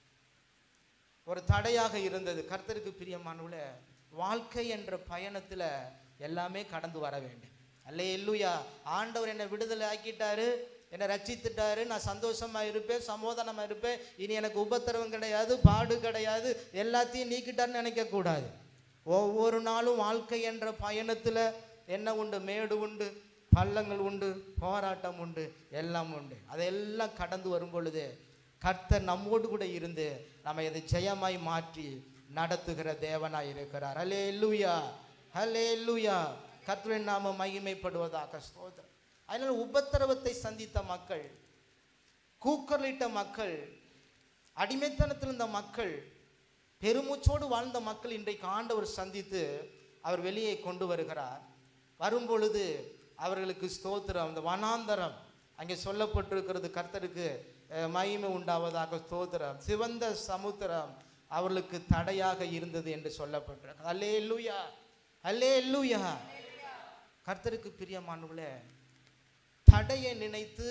ஒரு தடையாக இருந்தது கர்த்தருக்கு பிரியமானவுல வாழ்க்கை என்ற பயணத்துல எல்லாமே கடந்து வர வேண்டும் அல்லே இல்லையா ஆண்டவர் என்னை விடுதலை ஆக்கிட்டாரு என்னை ரட்சித்துட்டாரு நான் சந்தோஷமா இருப்பேன் சமாதானமா இருப்பேன் இனி எனக்கு உபத்திரவம் கிடையாது பாடு கிடையாது எல்லாத்தையும் நீக்கிட்டாருன்னு நினைக்க கூடாது ஒவ்வொரு நாளும் வாழ்க்கை என்ற பயணத்துல என்ன உண்டு மேடு உண்டு பள்ளங்கள் உண்டு போராட்டம் உண்டு எல்லாம் உண்டு அதெல்லாம் கடந்து வரும் பொழுது கர்த்தர் நம்மோடு கூட இருந்து நம்ம இதை ஜெயமாய் மாற்றி நடத்துகிற தேவனாய் இருக்கிறார் ஹலே லூயா ஹலே லூயா கர்த்தரின் நாம மகிமைப்படுவதாக ஸ்தோத்திரம் அதனால உபத்திரவத்தை சந்தித்த மக்கள் கூக்கலிட்ட மக்கள் அடிமைத்தனத்தில் இருந்த மக்கள் பெருமூச்சோடு வாழ்ந்த மக்கள் இன்றைக்கு ஆண்டவர் சந்தித்து அவர் வெளியே கொண்டு வருகிறார் வரும்பொழுது அவர்களுக்கு ஸ்தோத்திரம் அந்த வனாந்தரம் அங்கே சொல்லப்பட்டிருக்கிறது கர்த்தருக்கு அஹ், மகிமை உண்டாவதாக ஸ்தோத்திரம் சிவந்த சமுத்திரம் அவர்களுக்கு தடையாக இருந்தது என்று சொல்லப்பட்டிருக்கு அல்லே லூயா அல்லே லூயா கர்த்தருக்கு பிரியமானவர்களே தடையை நினைத்து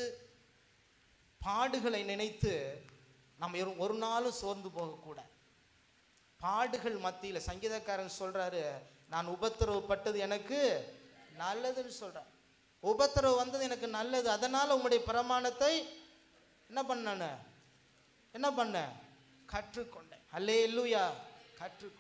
பாடுகளை நினைத்து நம்ம ஒரு- ஒரு நாளும் சோர்ந்து போகக்கூடாது பாடுகள் மத்தியில் சங்கீதக்காரன் சொல்றாரு நான் உபத்திரவப்பட்டது எனக்கு நல்லதுன்னு சொல்றார் உபத்திரவு வந்தது எனக்கு நல்லது அதனால உம்முடைய பிரமாணத்தை என்ன பண்ணேன் என்ன பண்ணேன் கற்றுக்கொண்டேன் அல்லே இல்லையா கற்றுக்கொண்டேன்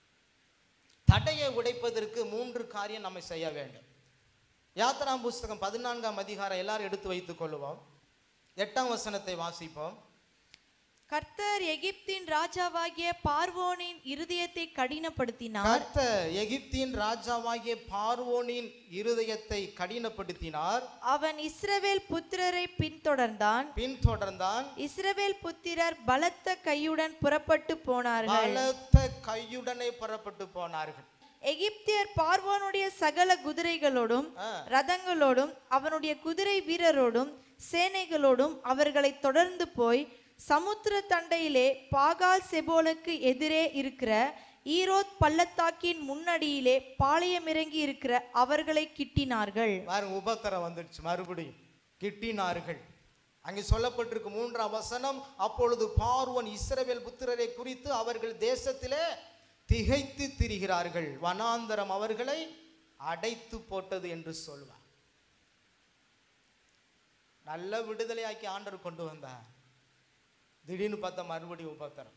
தடையை உடைப்பதற்கு மூன்று காரியம் நம்ம செய்ய வேண்டும் யாத்திராம் புஸ்தகம் பதினான்காம் அதிகாரம் எல்லாரும் எடுத்து வைத்துக் கொள்ளுவோம் எட்டாம் வசனத்தை வாசிப்போம் கர்த்தர் எகிப்தின் ராஜாவாகிய பார்வோனின் இருதயத்தை கடினப்படுத்தினார் கர்த்தர் எகிப்தின் ராஜாவாகிய பார்வோனின் இருதயத்தை கடினப்படுத்தினார் அவன் இஸ்ரவேல் புத்திரரை பின்தொடர்ந்தான் பின்தொடர்ந்தான் இஸ்ரவேல் புத்திரர் பலத்த கையுடன் புறப்பட்டு போனார்கள் பலத்த கையுடனே புறப்பட்டு போனார்கள் எகிப்தியர் பார்வோனுடைய சகல குதிரைகளோடும் ஆ. ரதங்களோடும் அவனுடைய குதிரை வீரரோடும் சேனைகளோடும் அவர்களை தொடர்ந்து போய் சமுத்திர தண்டையிலே பாகால் செபோலுக்கு எதிரே இருக்கிற ஈரோத் பள்ளத்தாக்கின் முன்னடியிலே பாளையமிறங்கி இருக்கிற அவர்களை கிட்டினார்கள் பாருங்க உபத்திரம் வந்துடுச்சு மறுபடியும் கிட்டினார்கள் அங்கே சொல்லப்பட்டிருக்கு மூன்றாம் வசனம் அப்பொழுது பார்வன் இஸ்ரவேல் புத்திரரை குறித்து அவர்கள் தேசத்திலே திகைத்து திரிகிறார்கள் வனாந்தரம் அவர்களை அடைத்து போட்டது என்று சொல்வார் நல்ல விடுதலையாக்கி ஆண்டவர் கொண்டு வந்தார் திடீர்னு பார்த்தா மறுபடியும் உபத்திரம்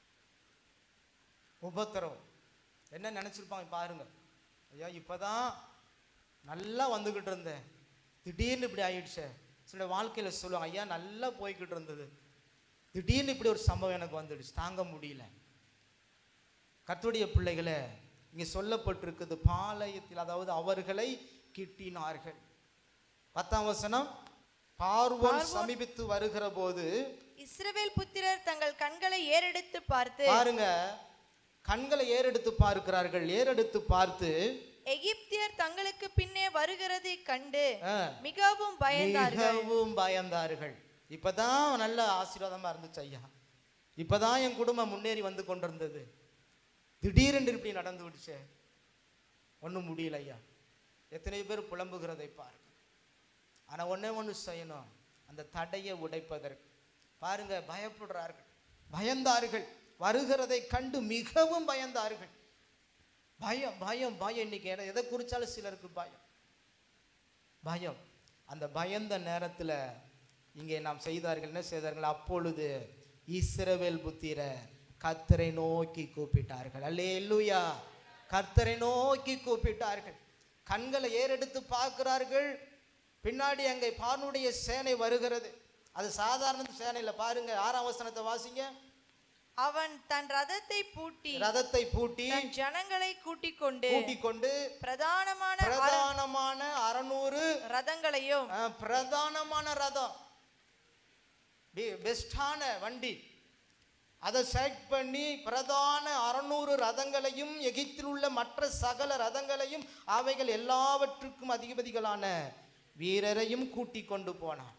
உபத்திரம் என்ன நினைச்சிருப்பாங்க பாருங்க ஐயா இப்பதான் நல்லா வந்துகிட்டு இருந்தேன் திடீர்னு இப்படி ஆயிடுச்சே சில வாழ்க்கையில சொல்லுவாங்க ஐயா நல்லா போய்கிட்டு இருந்தது திடீர்னு இப்படி ஒரு சம்பவம் எனக்கு வந்துடுச்சு தாங்க முடியல கர்த்தருடைய பிள்ளைகளே இங்கே சொல்லப்பட்டிருக்குது பாளையத்தில் அதாவது அவர்களை கிட்டினார்கள் பத்தாம் வசனம் பார்வோன் சமீபித்து வருகிற போது இஸ்ரவேல் புத்திரர் தங்கள் கண்களை ஏறெடுத்து பார்த்து பாருங்க கண்களை ஏறெடுத்து பார்க்கிறார்கள் ஏறெடுத்து பார்த்து எகிப்தியர் தங்களுக்கு பின்னே வருகிறதை கண்டு ஆ, மிகவும் பயந்தார்கள் மிகவும் பயந்தார்கள் இப்பதான் நல்ல ஆசீர்வாதமா இருந்துச்சு ஐயா இப்பதான் என் குடும்பம் முன்னேறி வந்து கொண்டிருந்தது திடீரென்று இப்படி நடந்து விடுச்சே ஒன்றும் முடியல ஐயா எத்தனை பேர் புலம்புகிறதை பாருங்க ஆனா ஒண்ணே ஒண்ணு செய்யணும் அந்த தடையை உடைப்பதற்கு பாருங்க பயப்படுறார்கள் பயந்தார்கள் வருகிறதை கண்டு மிகவும் பயந்தார்கள் பயம் பயம் பயம் இன்னைக்கு எதை- எதை குறிச்சாலும் சிலருக்கு பயம் பயம் அந்த பயந்த நேரத்துல இங்கே நாம் செய்தார்கள் என்ன செய்தார்கள் அப்பொழுது இஸ்ரவேல் புத்திர கர்த்தரை நோக்கி கூப்பிட்டார்கள் அல்லேலூயா கர்த்தரை நோக்கி கூப்பிட்டார்கள் கண்களை ஏறெடுத்து பார்க்கிறார்கள் பின்னாடி அங்கே பார்னுடைய சேனை வருகிறது அது சாதாரண சேனையில பாருங்க ஆறாம் வசனத்தை வாசிங்க அவன் தன் ரதத்தை பூட்டி ரதத்தை பூட்டி தன் ஜனங்களை கூட்டிக் கொண்டு கூட்டிக் கொண்டு பிரதானமான அர- பிரதானமான அறநூறு ரதங்களையும் ஆ, பிரதானமான ரதம் பெ- பெஸ்டான வண்டி அதை செலக்ட் பண்ணி பிரதான அறநூறு ரதங்களையும் எகிப்தில் உள்ள மற்ற சகல ரதங்களையும் அவைகள் எல்லாவற்றுக்கும் அதிபதிகளான வீரரையும் கூட்டி கொண்டு போனான்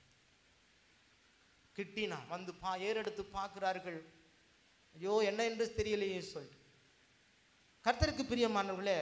கிட்டினான் வந்து பா ஏறெடுத்து பார்க்கிறார்கள் ஐயோ என்ன என்று தெரியலையே சொல்லிட்டு கர்த்தருக்கு பிரியமானவர்களே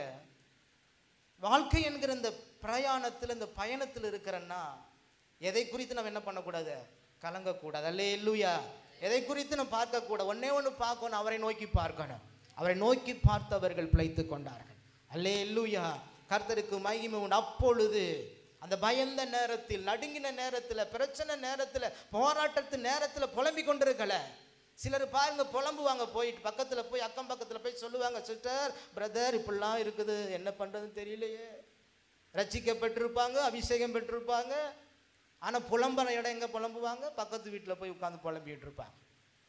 வாழ்க்கை என்கிற இந்த பிரயாணத்தில் இந்த பயணத்தில் இருக்கிறன்னா எதை குறித்து நம்ம என்ன பண்ணக்கூடாது கலங்கக்கூடாது அல்லே இல்லையா எதை குறித்து நம்ம பார்க்கக்கூடாது ஒன்னே ஒன்று பார்க்கணும் அவரை நோக்கி பார்க்கணும் அவரை நோக்கி பார்த்தவர்கள் பிழைத்து கொண்டார்கள் அல்லே இல்லையா கர்த்தருக்கு மகிமை உண்டு அப்பொழுது அந்த பயந்த நேரத்தில் நடுங்கின நேரத்தில் பிரச்சனை நேரத்தில் போராட்டத்து நேரத்தில் புலம்பிக் கொண்டிருக்கல சிலர் பாருங்க புலம்புவாங்க போயிட்டு பக்கத்தில் போய் அக்கம் பக்கத்தில் போய் சொல்லுவாங்க சிஸ்டர் பிரதர் இப்படிலாம் இருக்குது என்ன பண்ணுறதுன்னு தெரியலையே ரட்சிக்கப்பட்டிருப்பாங்க அபிஷேகம் பெற்றிருப்பாங்க ஆனால் புலம்புற இடம் எங்கே புலம்புவாங்க பக்கத்து வீட்டில் போய் உட்காந்து புலம்பிட்டு இருப்பாங்க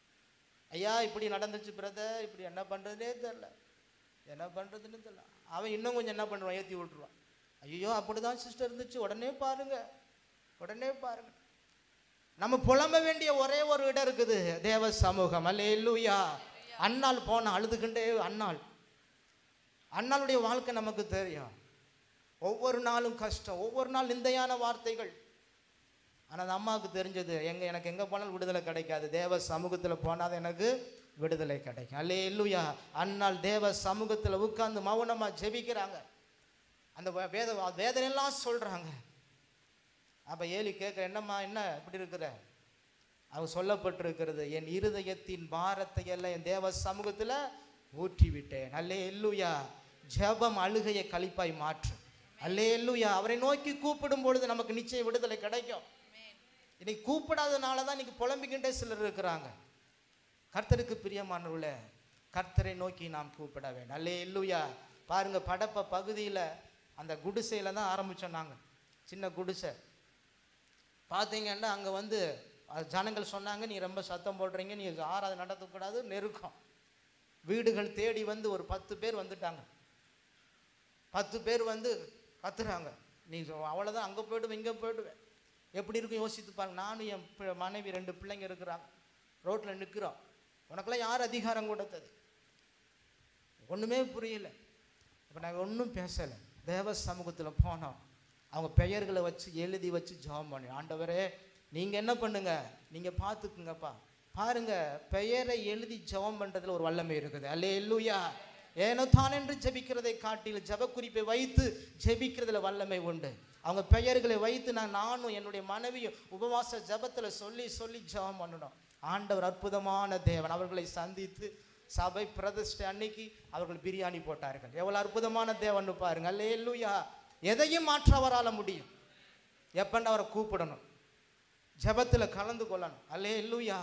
ஐயா இப்படி நடந்துச்சு பிரதர் இப்படி என்ன பண்ணுறதுனே தெரில என்ன பண்ணுறதுன்னு தெரில அவன் இன்னும் கொஞ்சம் என்ன பண்ணுவான் ஏற்றி விட்டுருவான் ஐயோ அப்படிதான் சிஸ்டர் இருந்துச்சு உடனே பாருங்க உடனே பாருங்க நம்ம புலம்ப வேண்டிய ஒரே ஒரு இடம் இருக்குது தேவ சமூகம் அல்லேலூயா அண்ணாள் போன அழுதுகிண்டே அண்ணாள் அண்ணாளுடைய வாழ்க்கை நமக்கு தெரியும் ஒவ்வொரு நாளும் கஷ்டம் ஒவ்வொரு நாள் நிந்தையான வார்த்தைகள் ஆனால் அந்த அம்மாவுக்கு தெரிஞ்சது எங்க எனக்கு எங்கே போனாலும் விடுதலை கிடைக்காது தேவ சமூகத்தில் போனால் எனக்கு விடுதலை கிடைக்கும் அல்லே இல்லையா அண்ணாள் தேவ சமூகத்தில் உட்கார்ந்து மௌனமாக ஜெபிக்கிறாங்க அந்த வே- வேத வேதனையெல்லாம் சொல்கிறாங்க அப்போ ஏலி கேட்குற என்னம்மா என்ன இப்படி இருக்கிற அவ சொல்லப்பட்டிருக்கிறது என் இருதயத்தின் பாரத்தை எல்லாம் என் தேவ சமூகத்தில் ஊற்றி விட்டேன் அல்லே இல்லுயா ஜெபம் அழுகையை கழிப்பாய் மாற்றும் அல்லே இல்லுயா அவரை நோக்கி கூப்பிடும் பொழுது நமக்கு நிச்சயம் விடுதலை கிடைக்கும் இன்னைக்கு கூப்பிடாதனால தான் இன்னைக்கு புலம்பிக்கிட்டே சிலர் இருக்கிறாங்க கர்த்தருக்கு பிரியமானவர்களே கர்த்தரை நோக்கி நாம் கூப்பிட வேண்டும் அல்லே இல்லுயா பாருங்க படப்ப பகுதியில் அந்த குடிசையில் தான் ஆரம்பிச்சோம் நாங்கள் சின்ன குடிசை பார்த்தீங்கன்னா அங்கே வந்து அஹ், ஜனங்கள் சொன்னாங்க நீ ரொம்ப சத்தம் போடுறீங்க நீ ஆராதனை நடத்தக்கூடாது நெருக்கம் வீடுகள் தேடி வந்து ஒரு பத்து பேர் வந்துட்டாங்க பத்து பேர் வந்து கத்துறாங்க நீ சொ- அவ்வளவுதான் அங்கே போயிடுவேன் இங்கே போயிடுவேன் எப்படி இருக்கும் யோசித்து பாருங்க நானும் என் பி- மனைவி ரெண்டு பிள்ளைங்க இருக்கிறாங்க ரோட்டில் நிற்கிறோம் உனக்கெல்லாம் யார் அதிகாரம் கொடுத்தது ஒன்றுமே புரியல இப்போ நாங்கள் ஒன்றும் பேசலை தேவ சமூகத்தில் போனோம் அவங்க பெயர்களை வச்சு எழுதி வச்சு ஜெபம் பண்ணி ஆண்டவரே நீங்கள் என்ன பண்ணுங்க நீங்கள் பார்த்துக்குங்கப்பா பாருங்க பெயரை எழுதி ஜெபம் பண்ணுறதுல ஒரு வல்லமை இருக்குது அல்லே இல்லையா ஏனோ தான் என்று ஜெபிக்கிறதை காட்டில் ஜெப குறிப்பை வைத்து ஜெபிக்கிறதுல வல்லமை உண்டு அவங்க பெயர்களை வைத்து நான் நானும் என்னுடைய மனைவியும் உபவாச ஜெபத்துல சொல்லி சொல்லி ஜெபம் பண்ணணும் ஆண்டவர் அற்புதமான தேவன் அவர்களை சந்தித்து சபை பிரதிஷ்டை அன்னைக்கு அவர்கள் பிரியாணி போட்டார்கள் எவ்வளவு அற்புதமான தேவன் பாருங்க அல்லேலூயா எதையும் மாற்ற அவரால் முடியும் எப்பன்னு அவரை கூப்பிடணும் ஜெபத்துல கலந்து கொள்ளணும் அல்லேலூயா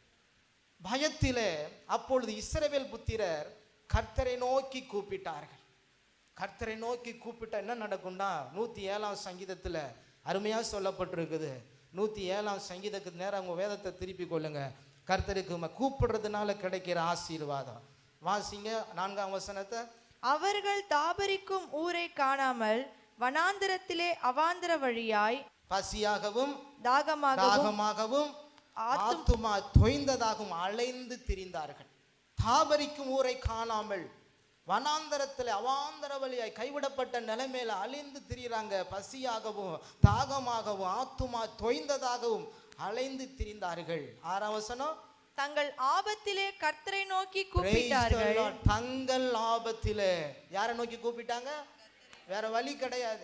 பயத்திலே அப்பொழுது இஸ்ரவேல் புத்திரர் கர்த்தரை நோக்கி கூப்பிட்டார்கள் கர்த்தரை நோக்கி கூப்பிட்டா என்ன நடக்கும்னா நூற்றி ஏழாம் சங்கீதத்தில் அருமையாக சொல்லப்பட்டிருக்குது நூற்றி ஏழாம் சங்கீதத்துக்கு நேரம் அவங்க வேதத்தை திருப்பி கொள்ளுங்க கர்த்தருக்கு ம- கூப்பிடுறதுனால கிடைக்கிற ஆசீர்வாதம் வாசிங்க நான்காம் வசனத்தை அவர்கள் தாபரிக்கும் ஊரை காணாமல் வனாந்திரத்திலே அவாந்திர வழியாய் பசியாகவும் தாகமாகவும் தாகமாகவும் ஆத்துமா தொய்ந்ததாகவும் அலைந்து திரிந்தார்கள் தாபரிக்கும் ஊரை காணாமல் வனாந்தரத்தில் அவாந்தர வழியாய் கைவிடப்பட்ட நிலைமையில அழிந்து திரிகிறாங்க பசியாகவும் தாகமாகவும் ஆத்துமா தொய்ந்ததாகவும் அலைந்து திரிந்தார்கள் ஆறாம் வசனம் தங்கள் ஆபத்திலே கர்த்தரை நோக்கி Praise the கூப்பிட்டார்கள் Lord. தங்கள் ஆபத்திலே யாரை நோக்கி கூப்பிட்டாங்க வேற வழி கிடையாது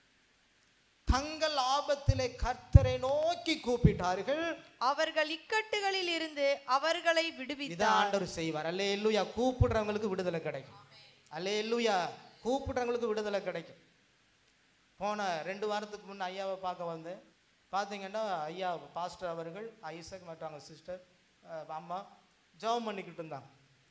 தங்கள் ஆபத்திலே கர்த்தரை நோக்கி கூப்பிட்டார்கள் அவர்கள் இக்கட்டுகளில் இருந்து அவர்களை இதை விடுவித்தார் ஆண்டவர் செய்வார் அல்லே இல்லையா கூப்பிடுறவங்களுக்கு விடுதலை கிடைக்கும் அல்லே இல்லையா கூப்பிடுறவங்களுக்கு விடுதலை கிடைக்கும் போன ரெண்டு வாரத்துக்கு முன்னே ஐயாவை பார்க்க வந்தேன் பார்த்தீங்கன்னா ஐயா பாஸ்டர் அவர்கள் ஐசக் மற்றும் அவங்க சிஸ்டர் அம்மா ஜெபம் பண்ணிக்கிட்டு இருந்தாங்க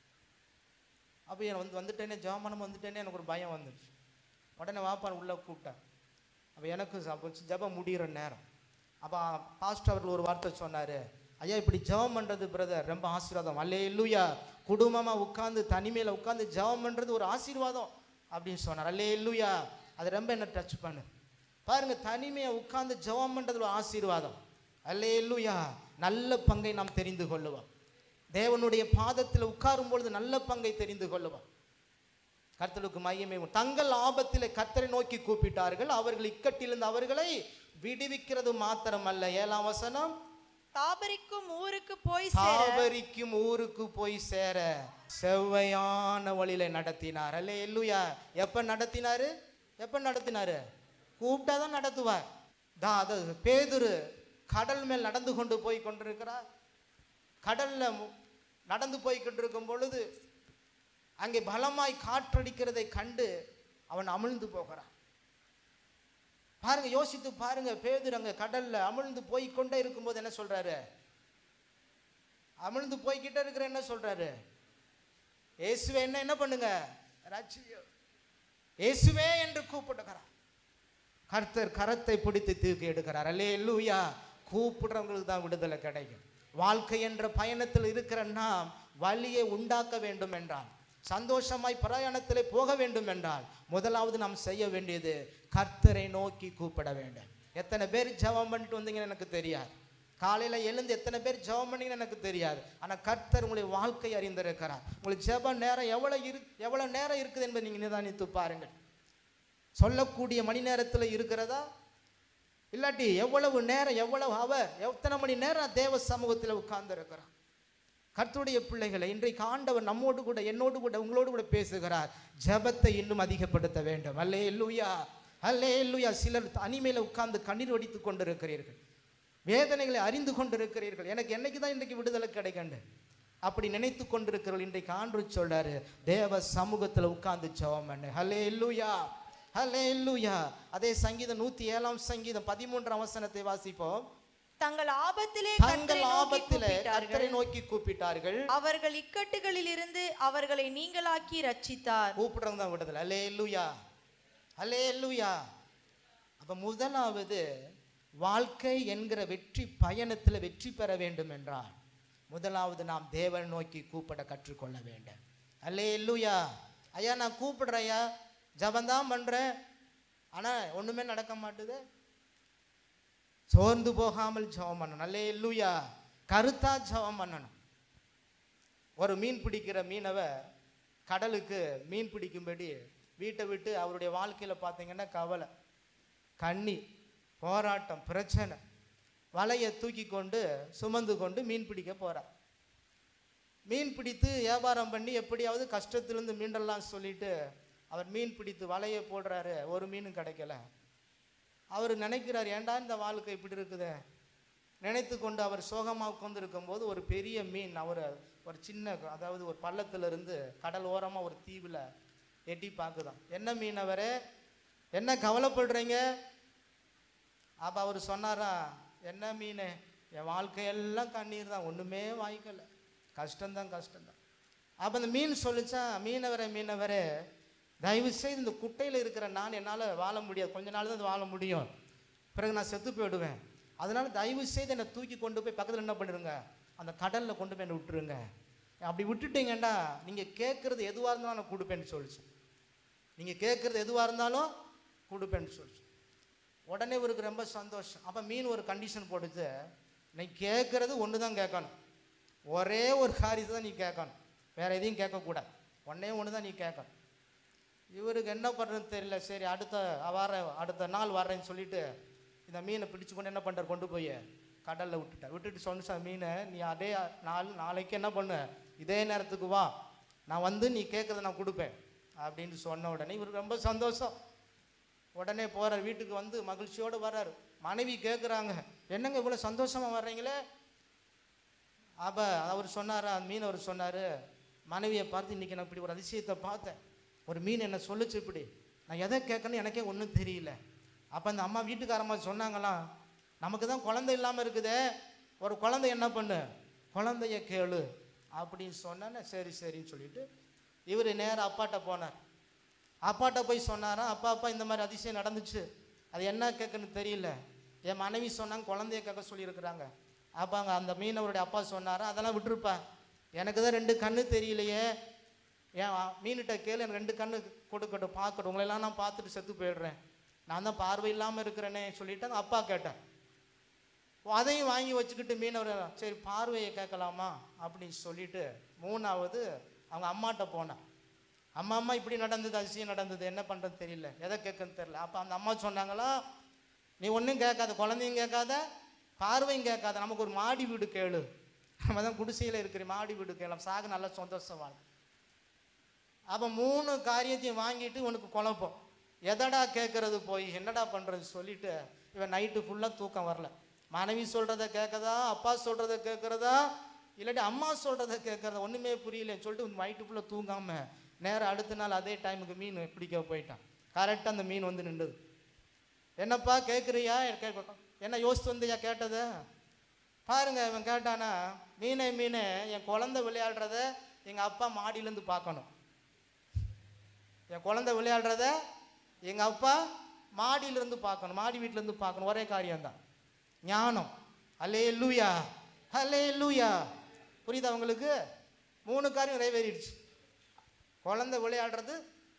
அப்போ எனக்கு வந்து வந்துட்டேனே ஜெபம் பண்ண வந்துட்டேனே எனக்கு ஒரு பயம் வந்துடுச்சு உடனே வாப்பான் உள்ளே கூப்பிட்டேன் அப்போ எனக்கு அப்போ ஜெபம் முடிகிற நேரம் அப்போ பாஸ்டர் அவர்கள் ஒரு வார்த்தை சொன்னார் ஐயா இப்படி ஜெபம் பண்ணுறது பிரதர் ரொம்ப ஆசீர்வாதம் அல்லே இல்லையா குடும்பமாக உட்காந்து தனிமையில் உட்காந்து ஜெபம் பண்ணுறது ஒரு ஆசீர்வாதம் அப்படின்னு சொன்னார் அல்லே இல்லையா அது ரொம்ப என்ன டச் பண்ணு பாருங்க தனிமையை உட்கார்ந்து ஜெபம் பண்ணுறது ஒரு ஆசீர்வாதம் அல்லே இல்லையா நல்ல பங்கை நாம் தெரிந்து கொள்ளுவோம் தேவனுடைய பாதத்தில் உட்காரும் பொழுது நல்ல பங்கை தெரிந்து கொள்ளுவான் கர்த்தருக்கு மையமே உண்டு. தங்கள் ஆபத்திலே கர்த்தரை நோக்கி கூப்பிட்டார்கள் அவர்கள் இக்கட்டிலிருந்து அவர்களை விடுவிக்கிறது மாத்திரமல்ல ஏழாம் வசனம் தாபரிக்கும் ஊருக்கு போய் சேர தாவரிக்கும் ஊருக்கு போய் சேர செவ்வையான வழியில நடத்தினார் அல்ல இல்லையா எப்ப நடத்தினாரு எப்ப நடத்தினாரு கூப்பிட்டா தான் நடத்துவார் தா அது பேதுரு கடல் மேல் நடந்து கொண்டு போய் கொண்டிருக்கிறார் கடல்ல மு- நடந்து போய் கொண்டிருக்கும் பொழுது அங்கே பலமாய் காற்றடிக்கிறதை கண்டு அவன் அமிழ்ந்து போகிறான் பாருங்க யோசித்து பாருங்க பேதுரு அங்க கடல்ல அமிழ்ந்து போய் கொண்டே இருக்கும்போது என்ன சொல்றாரு அமிழ்ந்து போய்கிட்டே இருக்கிற என்ன சொல்றாரு இயேசுவே என்ன என்ன பண்ணுங்க ரட்சியம். இயேசுவே என்று கூப்பிடுகிறார் கர்த்தர் கரத்தை பிடித்து தூக்கி எடுக்கிறார் அல்லே லூயா கூப்பிடுறவங்களுக்கு தான் விடுதலை கிடைக்கும் வாழ்க்கை என்ற பயணத்தில் இருக்கிற நாம் வழியை உண்டாக்க வேண்டும் என்றால் சந்தோஷமாய் பிரயாணத்திலே போக வேண்டும் என்றால் முதலாவது நாம் செய்ய வேண்டியது கர்த்தரை நோக்கி கூப்பிட வேண்டும் எத்தனை பேர் ஜெபம் பண்ணிட்டு வந்தீங்கன்னு எனக்கு தெரியாது காலையில எழுந்து எத்தனை பேர் ஜெபம் பண்ணீங்கன்னு எனக்கு தெரியாது ஆனா கர்த்தர் உங்களுடைய வாழ்க்கை அறிந்திருக்கிறார் உங்களுக்கு ஜெப நேரம் எவ்வளவு இரு எவ்வளவு நேரம் இருக்குது என்பதை நீங்க நிதானித்து பாருங்கள் சொல்லக்கூடிய மணி நேரத்தில் இருக்கிறதா இல்லாட்டி எவ்வளவு நேரம் எவ்வளவு அவர் எத்தனை மணி நேரம் தேவ சமூகத்தில் உட்கார்ந்து இருக்கிறார் கர்த்தருடைய பிள்ளைகளை இன்றைக்கு ஆண்டவர் நம்மோடு கூட என்னோடு கூட உங்களோடு கூட பேசுகிறார் ஜெபத்தை இன்னும் அதிகப்படுத்த வேண்டும் அல்லே இல்லுயா அல்லே இல்லுயா சிலர் தனிமையில உட்கார்ந்து கண்ணீர் வடித்துக் கொண்டிருக்கிறீர்கள் வேதனைகளை அறிந்து கொண்டிருக்கிறீர்கள் எனக்கு என்னைக்கு தான் இன்றைக்கு விடுதலை கிடைக்கண்டு அப்படி நினைத்து கொண்டிருக்கிறவர்கள் இன்றைக்கு ஆண்டு சொல்றாரு தேவ சமூகத்தில் உட்கார்ந்து ஜெபம் பண்ணு ஹலே இல்லுயா ஹலே இல்லுயா அதே சங்கீதம் நூத்தி ஏழாம் சங்கீதம் பதிமூன்றாம் வசனத்தை வாசிப்போம் தங்கள் ஆபத்திலே தங்கள் கர்த்தரை நோக்கி ஆபத்திலே கூப்பிட்டார்கள். கர்த்தரை நோக்கி கூப்பிட்டார்கள் அவர்கள் இக்கட்டுகளில் இருந்து அவர்களை நீங்களாக்கி ரட்சித்தார் கூப்பிடுறவங்க தான் விடுதலை அல்லே இல்லுயா அல்லே இல்லுயா அப்ப முதலாவது வாழ்க்கை என்கிற வெற்றி பயணத்தில் வெற்றி பெற வேண்டும் என்றால் முதலாவது நாம் தேவனை நோக்கி கூப்பிட கற்றுக்கொள்ள வேண்டும் அல்லே இல்லுயா ஐயா நான் கூப்பிடுறேன் ஐயா ஜபந்தான் பண்றேன் ஆனா ஒண்ணுமே நடக்க மாட்டுது சோர்ந்து போகாமல் ஜெபம் பண்ணணும் அல்லே இல்லுயா கருத்தா ஜெபம் பண்ணணும் ஒரு மீன் பிடிக்கிற மீனவர் கடலுக்கு மீன் பிடிக்கும்படி வீட்டை விட்டு அவருடைய வாழ்க்கையில் பார்த்தீங்கன்னா கவலை கண்ணி போராட்டம் பிரச்சனை வலையை தூக்கி கொண்டு சுமந்து கொண்டு மீன் பிடிக்க போறார் மீன் பிடித்து வியாபாரம் பண்ணி எப்படியாவது கஷ்டத்திலிருந்து மீண்டெல்லாம் சொல்லிட்டு அவர் மீன் பிடித்து வலையை போடுறாரு ஒரு மீனும் கிடைக்கல அவர் நினைக்கிறார் ஏன்டா இந்த வாழ்க்கை இப்படி இருக்குது நினைத்து கொண்டு அவர் சோகமாக உட்கார்ந்து இருக்கும்போது ஒரு பெரிய மீன் அவர் ஒரு சின்ன அதாவது ஒரு பள்ளத்துல இருந்து கடல் ஓரமாக ஒரு தீவில் எட்டி பார்க்குதான் என்ன மீன் அவரே என்ன கவலைப்படுறீங்க அப்போ அவர் சொன்னாரா என்ன மீன் என் வாழ்க்கையெல்லாம் கண்ணீர் தான் ஒன்றுமே வாய்க்கல கஷ்டம்தான் கஷ்டம்தான் அப்போ அந்த மீன் சொல்லிச்சா மீனவரே மீனவரே தயவு செய்து இந்த குட்டையில் இருக்கிற நான் என்னால் வாழ முடியாது கொஞ்ச நாள் தான் வாழ முடியும் பிறகு நான் செத்து போயிடுவேன் அதனால தயவு செய்து என்னை தூக்கி கொண்டு போய் பக்கத்தில் என்ன பண்ணிடுங்க அந்த கடலில் கொண்டு போய் என்னை விட்டுருங்க அப்படி விட்டுட்டீங்கண்டா நீங்கள் கேட்குறது எதுவாக இருந்தாலும் நான் கொடுப்பேன்னு சொல்லிச்சு நீங்கள் கேட்குறது எதுவாக இருந்தாலும் கொடுப்பேன்னு சொல்லிச்சு உடனே இவருக்கு ரொம்ப சந்தோஷம் அப்போ மீன் ஒரு கண்டிஷன் போட்டுச்சு நீ கேட்குறது ஒன்று தான் கேட்கணும் ஒரே ஒரு காரியத்தை தான் நீ கேட்கணும் வேற எதையும் கேட்கக்கூடாது ஒன்றே ஒன்று தான் நீ கேட்கணும் இவருக்கு என்ன பண்ணுறதுன்னு தெரியல சரி அடுத்த வாரம் அடுத்த நாள் வர்றேன்னு சொல்லிட்டு இந்த மீனை பிடிச்சு கொண்டு என்ன பண்ணுறார் கொண்டு போய் கடலில் விட்டுட்டார் விட்டுட்டு சொன்ன மீனை நீ அதே நாள் நாளைக்கு என்ன பண்ணு இதே நேரத்துக்கு வா நான் வந்து நீ கேட்குறத நான் கொடுப்பேன் அப்படின்னு சொன்ன உடனே இவருக்கு ரொம்ப சந்தோஷம் உடனே போகிறார் வீட்டுக்கு வந்து மகிழ்ச்சியோடு வர்றாரு மனைவி கேட்குறாங்க என்னங்க இவ்வளோ சந்தோஷமாக வர்றீங்களே அப்போ அவர் சொன்னாரா அந்த மீன் அவர் சொன்னார் மனைவியை பார்த்து இன்றைக்கி நான் இப்படி ஒரு அதிசயத்தை பார்த்தேன் ஒரு மீன் என்ன சொல்லுச்சு இப்படி நான் எதை கேட்கணும் எனக்கே ஒன்றும் தெரியல அப்போ அந்த அம்மா வீட்டுக்காரம்மா சொன்னாங்களாம் நமக்கு தான் குழந்தை இல்லாமல் இருக்குதே ஒரு குழந்தை என்ன பண்ணு குழந்தைய கேளு அப்படின்னு சொன்னேன்னு சரி சரின்னு சொல்லிட்டு இவர் நேரா அப்பாட்ட போனார் அப்பாட்ட போய் சொன்னாராம் அப்பா அப்பா இந்த மாதிரி அதிசயம் நடந்துச்சு அது என்ன கேட்கன்னு தெரியல என் மனைவி சொன்னாங்க குழந்தைய கேட்க சொல்லியிருக்கிறாங்க அப்பாங்க அந்த மீனவருடைய அப்பா சொன்னாரா அதெல்லாம் விட்டுருப்பா எனக்கு தான் ரெண்டு கண்ணு தெரியலையே ஏன் மீன்கிட்ட கேளு எனக்கு ரெண்டு கண்ணு கொடுக்கட்டும் பார்க்கட்டும் உங்களெல்லாம் நான் பார்த்துட்டு செத்து போயிடுறேன் நான் தான் பார்வை இல்லாமல் இருக்கிறேனே சொல்லிட்டு அந்த அப்பா கேட்டேன் அதையும் வாங்கி வச்சுக்கிட்டு மீனவர் சரி பார்வையை கேட்கலாமா அப்படின்னு சொல்லிட்டு மூணாவது அவங்க அம்மாட்ட போனேன் அம்மா அம்மா இப்படி நடந்தது அதிசயம் நடந்தது என்ன பண்ணுறது தெரியல எதை கேட்கன்னு தெரியல அப்போ அந்த அம்மா சொன்னாங்களா நீ ஒன்றும் கேட்காத குழந்தையும் கேட்காத பார்வையும் கேட்காத நமக்கு ஒரு மாடி வீடு கேளு நம்ம தான் குடிசையில் இருக்கிற மாடி வீடு கேளு சாக நல்லா சந்தோஷம் வாழ அப்போ மூணு காரியத்தையும் வாங்கிட்டு உனக்கு குழப்பம் எதடா கேட்கறது போய் என்னடா பண்ணுறது சொல்லிட்டு இவன் நைட்டு ஃபுல்லாக தூக்கம் வரல மனைவி சொல்கிறத கேட்கதா அப்பா சொல்கிறத கேட்குறதா இல்லாட்டி அம்மா சொல்கிறத கேட்குறதா ஒன்றுமே புரியலன்னு சொல்லிட்டு நைட்டு ஃபுல்லாக தூங்காமல் நேரம் அடுத்த நாள் அதே டைமுக்கு மீன் பிடிக்க போயிட்டான் கரெக்டாக அந்த மீன் வந்து நின்றுது என்னப்பா கேட்குறியா கேட்க என்ன யோசித்து வந்தியா கேட்டது பாருங்க இவன் கேட்டானா மீனே மீனே என் குழந்தை விளையாடுறத எங்கள் அப்பா மாடியிலேருந்து பார்க்கணும் என் குழந்தை விளையாடுறத எங்கள் அப்பா மாடியிலேருந்து பார்க்கணும் மாடி வீட்டிலேருந்து பார்க்கணும் ஒரே காரியம்தான் ஞானம் அல்லே லூயா அல்லே லூயா புரியுதா உங்களுக்கு மூணு காரியம் நிறைவேறிடுச்சு குழந்தை விளையாடுறது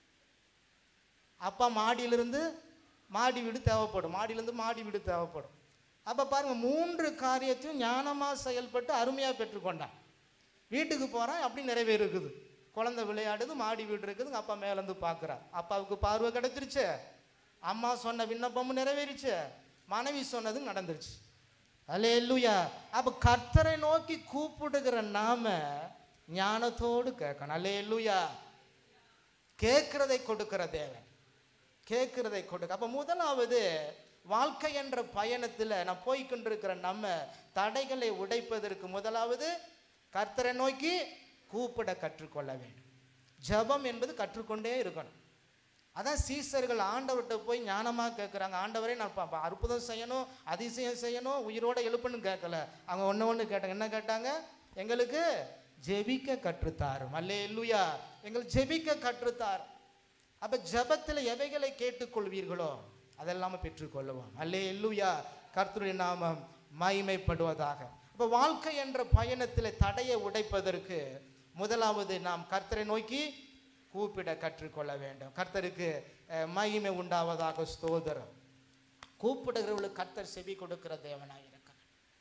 அப்பா மாடியிலிருந்து மாடி வீடு தேவைப்படும் மாடியிலேருந்து மாடி வீடு தேவைப்படும் அப்போ பாருங்க மூன்று காரியத்தையும் ஞானமாக செயல்பட்டு அருமையாக பெற்றுக்கொண்டான் வீட்டுக்கு போகிறான் அப்படி நிறைவேறுக்குது குழந்தை விளையாடுது மாடி வீடு இருக்குதுங்க அப்பா மேலேருந்து பார்க்குறான் அப்பாவுக்கு பார்வை கிடைச்சிருச்சு அம்மா சொன்ன விண்ணப்பமும் நிறைவேறிச்சு மனைவி சொன்னதும் நடந்துருச்சு அல்லே இல்லையா அப்போ கர்த்தரை நோக்கி கூப்பிடுகிற நாம ஞானத்தோடு கேட்கணும் அல்லே இல்லையா கேட்கிறதை கொடுக்கிற தேவன் கேட்கிறதை கொடுக்க அப்போ முதலாவது வாழ்க்கை என்ற பயணத்தில் நான் போய்கொண்டிருக்கிற நம்ம தடைகளை உடைப்பதற்கு முதலாவது கர்த்தரை நோக்கி கூப்பிட கற்றுக்கொள்ள வேண்டும் ஜெபம் என்பது கற்றுக்கொண்டே இருக்கணும் அதான் சீசர்கள் ஆண்டவர்கிட்ட போய் ஞானமாக கேட்குறாங்க ஆண்டவரே நான் ப- ப- அற்புதம் செய்யணும் அதிசயம் செய்யணும் உயிரோட எழுப்பணும் கேட்கல அவங்க ஒன்று ஒன்று கேட்டாங்க என்ன கேட்டாங்க எங்களுக்கு ஜெபிக்க கற்றுத்தாரும் அல்லே இல்லையா எங்கள் ஜெபிக்க கற்றுத்தார் அப்போ ஜெபத்தில் எவைகளை கேட்டுக்கொள்வீர்களோ அதெல்லாம பெற்றுக்கொள்ளுவோம் அல்லே இல்லையா கர்த்தருடைய நாமம் மகிமைப்படுவதாக அப்போ வாழ்க்கை என்ற பயணத்தில் தடையை உடைப்பதற்கு முதலாவது நாம் கர்த்தரை நோக்கி கூப்பிட கற்றுக்கொள்ள வேண்டும் கர்த்தருக்கு அஹ், மகிமை உண்டாவதாக ஸ்தோதரம் கூப்பிடுகிறவர்களுக்கு கர்த்தர் செவி கொடுக்கிற தேவனாக இருக்கிறார்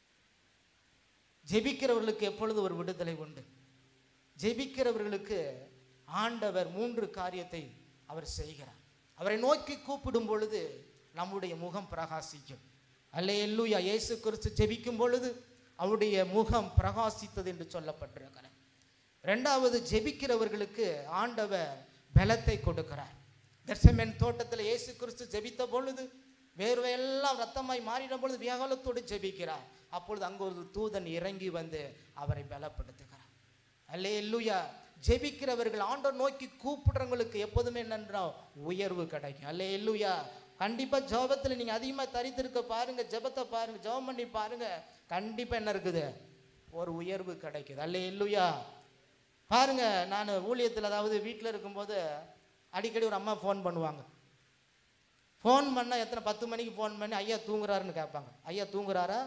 ஜெபிக்கிறவர்களுக்கு எப்பொழுது ஒரு விடுதலை உண்டு ஜெபிக்கிறவர்களுக்கு ஆண்டவர் மூன்று காரியத்தை அவர் செய்கிறார் அவரை நோக்கி கூப்பிடும் பொழுது நம்முடைய முகம் பிரகாசிக்கும் அல்லே இல்லுயா இயேசு கிறிஸ்து ஜெபிக்கும் பொழுது அவருடைய முகம் பிரகாசித்தது என்று சொல்லப்பட்டிருக்கிறது ரெண்டாவது ஜெபிக்கிறவர்களுக்கு ஆண்டவர் பலத்தை கொடுக்கிறார் கெர்சமேன் தோட்டத்தில் இயேசு கிறிஸ்து ஜெபித்த பொழுது வேர்வையெல்லாம் ரத்தமாய் மாறின பொழுது வியாகுலத்தோடு ஜெபிக்கிறார் அப்பொழுது அங்கு ஒரு தூதன் இறங்கி வந்து அவரை பலப்படுத்துகிறார் அல்லே இல்லுயா ஜெபிக்கிறவர்கள் ஆண்டவர் நோக்கி கூப்பிடுறவங்களுக்கு எப்போதுமே என்னன்றா உயர்வு கிடைக்கும் அல்லே இல்லுயா கண்டிப்பா ஜெபத்தில் நீங்க அதிகமா தரித்திருக்க பாருங்க ஜெபத்தை பாருங்க ஜெபம் பண்ணி பாருங்க கண்டிப்பா என்ன இருக்குது ஒரு உயர்வு கிடைக்குது அல்லே இல்லுயா பாருங்க நான் ஊழியத்தில் அதாவது வீட்டில் இருக்கும்போது அடிக்கடி ஒரு அம்மா ஃபோன் பண்ணுவாங்க ஃபோன் பண்ணால் எத்தனை பத்து மணிக்கு ஃபோன் பண்ணி ஐயா தூங்குறாருன்னு கேட்பாங்க ஐயா தூங்குறாரா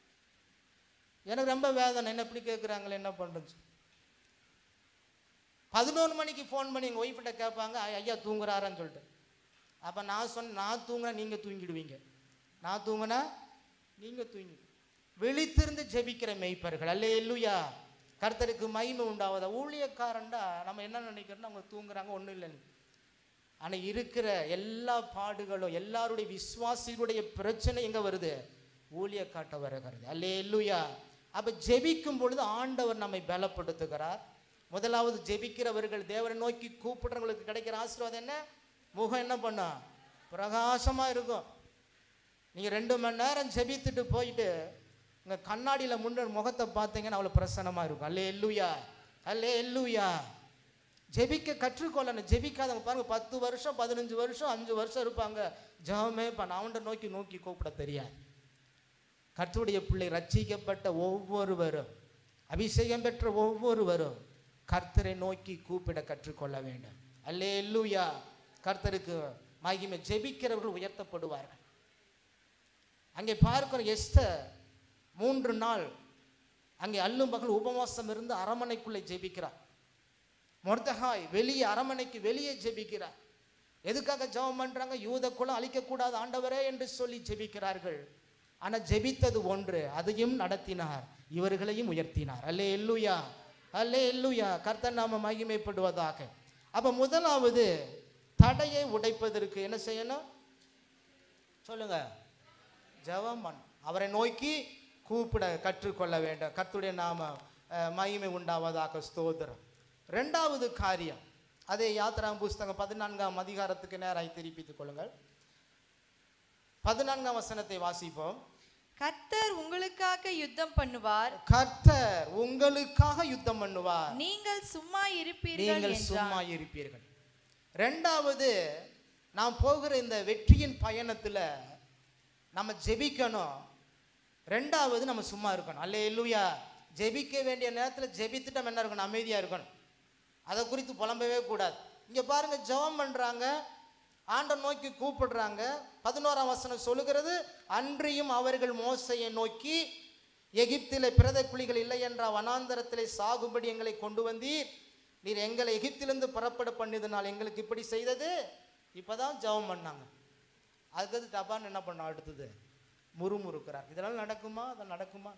எனக்கு ரொம்ப வேதனை என்ன இப்படி கேட்குறாங்களே என்ன பண்ணுறது பதினோரு மணிக்கு ஃபோன் பண்ணி எங்கள் ஒய்ஃப்கிட்ட கேட்பாங்க "ஐ- ஐயா தூங்குறாரான்னு சொல்லிட்டு அப்போ நான் சொன்ன நான் தூங்கினா நீங்கள் தூங்கிடுவீங்க நான் தூங்கினா நீங்கள் தூங்கி விழித்திருந்து ஜெபிக்கிற மெய்ப்பர்கள் அல்லே இல்லையா கர்த்தருக்கு மகிமை உண்டாவதா ஊழியக்காரன்டா நம்ம என்ன நினைக்கிறோம்னா அவங்க தூங்குறாங்க ஒன்றும் இல்லைன்னு ஆனால் இருக்கிற எல்லா பாடுகளும் எல்லாருடைய விசுவாசிகளுடைய பிரச்சனை எங்கே வருது ஊழியக்காட்ட வருகிறது அல்லே இல்லையா அப்போ ஜெபிக்கும் பொழுது ஆண்டவர் நம்மை பலப்படுத்துகிறார் முதலாவது ஜெபிக்கிறவர்கள் தேவரை நோக்கி கூப்பிடுறவங்களுக்கு கிடைக்கிற ஆசீர்வாதம் என்ன முகம் என்ன பண்ணும் பிரகாசமாக இருக்கும் நீங்கள் ரெண்டு மணி நேரம் ஜெபித்துட்டு போயிட்டு உங்கள் கண்ணாடியில் முன்ன முகத்தை பார்த்தீங்கன்னா அவ்வளோ பிரசன்னமாக இருக்கும் அல்லே எல்லுயா அல்லே எல்லுயா ஜெபிக்க கற்றுக்கொள்ளணும் ஜெபிக்காதவங்க பாருங்க பத்து வருஷம் பதினஞ்சு வருஷம் அஞ்சு வருஷம் இருப்பாங்க ஜெபமே பண்ண அவன்கிட்ட நோக்கி நோக்கி கூப்பிட தெரியாது கர்த்தருடைய பிள்ளை ரட்சிக்கப்பட்ட ஒவ்வொருவரும் அபிஷேகம் பெற்ற ஒவ்வொருவரும் கர்த்தரை நோக்கி கூப்பிட கற்றுக்கொள்ள வேண்டும் அல்லே எல்லுயா கர்த்தருக்கு மகிமை ஜெபிக்கிறவர்கள் உயர்த்தப்படுவார்கள் அங்கே பார்க்கிறோம் எஸ்தர் மூன்று நாள் அங்கே அல்லும் பகல் உபவாசம் இருந்து அரமனைக்குள்ளே ஜெபிக்கிறார் மொர்தகாய் வெளியே அரமனைக்கு வெளியே ஜெபிக்கிறார் எதுக்காக ஜெபம் பண்றாங்க யூத குலம் அழிக்கக்கூடாது ஆண்டவரே என்று சொல்லி ஜெபிக்கிறார்கள் ஆனால் ஜெபித்தது ஒன்று அதையும் நடத்தினார் இவர்களையும் உயர்த்தினார் அல்லே எல்லுயா அல்லே எல்லுயா கர்த்தர் நாம மகிமைப்படுவதாக அப்ப முதலாவது தடையை உடைப்பதற்கு என்ன செய்யணும் சொல்லுங்க ஜெபம் பண்ண அவரை நோக்கி கூப்பிட கற்றுக்கொள்ள வேண்டும் கர்த்தருடைய நாம அஹ், மகிமை உண்டாவதாக ஸ்தோத்திரம் ரெண்டாவது காரியம் அதே யாத்திராம் புஸ்தகம் பதினான்காம் அதிகாரத்துக்கு நேராய் திருப்பித்துக் கொள்ளுங்கள் பதினான்காம் வசனத்தை வாசிப்போம் கர்த்தர் உங்களுக்காக யுத்தம் பண்ணுவார் கர்த்தர் உங்களுக்காக யுத்தம் பண்ணுவார் நீங்கள் சும்மா இருப்பீர்கள் நீங்கள் என்றார் சும்மா இருப்பீர்கள் ரெண்டாவது நாம் போகிற இந்த வெற்றியின் பயணத்துல நம்ம ஜெபிக்கணும் ரெண்டாவது நம்ம சும்மா இருக்கணும் அல்ல இல்லையா ஜெபிக்க வேண்டிய நேரத்தில் ஜெபித்துட்டு நம்ம என்ன இருக்கணும் அமைதியா இருக்கணும் அதை குறித்து புலம்பவே கூடாது இங்க பாருங்க ஜெபம் பண்றாங்க ஆண்டை நோக்கி கூப்பிடுறாங்க பதினோராம் வசனம் சொல்லுகிறது அன்றியும் அவர்கள் மோசையை நோக்கி எகிப்திலே பிரத குழிகள் இல்லை என்ற வனாந்தரத்திலே சாகுபடி எங்களை கொண்டு வந்தீர் நீர் எங்களை எகிப்திலிருந்து புறப்பட பண்ணியதனால் எங்களுக்கு இப்படி செய்தது இப்பதான் ஜெபம் பண்ணாங்க அதுக்கு தப்பான்னு என்ன பண்ண அடுத்தது முறுமுறுக்கிறார் இதெல்லாம் நடக்குமா அது நடக்குமா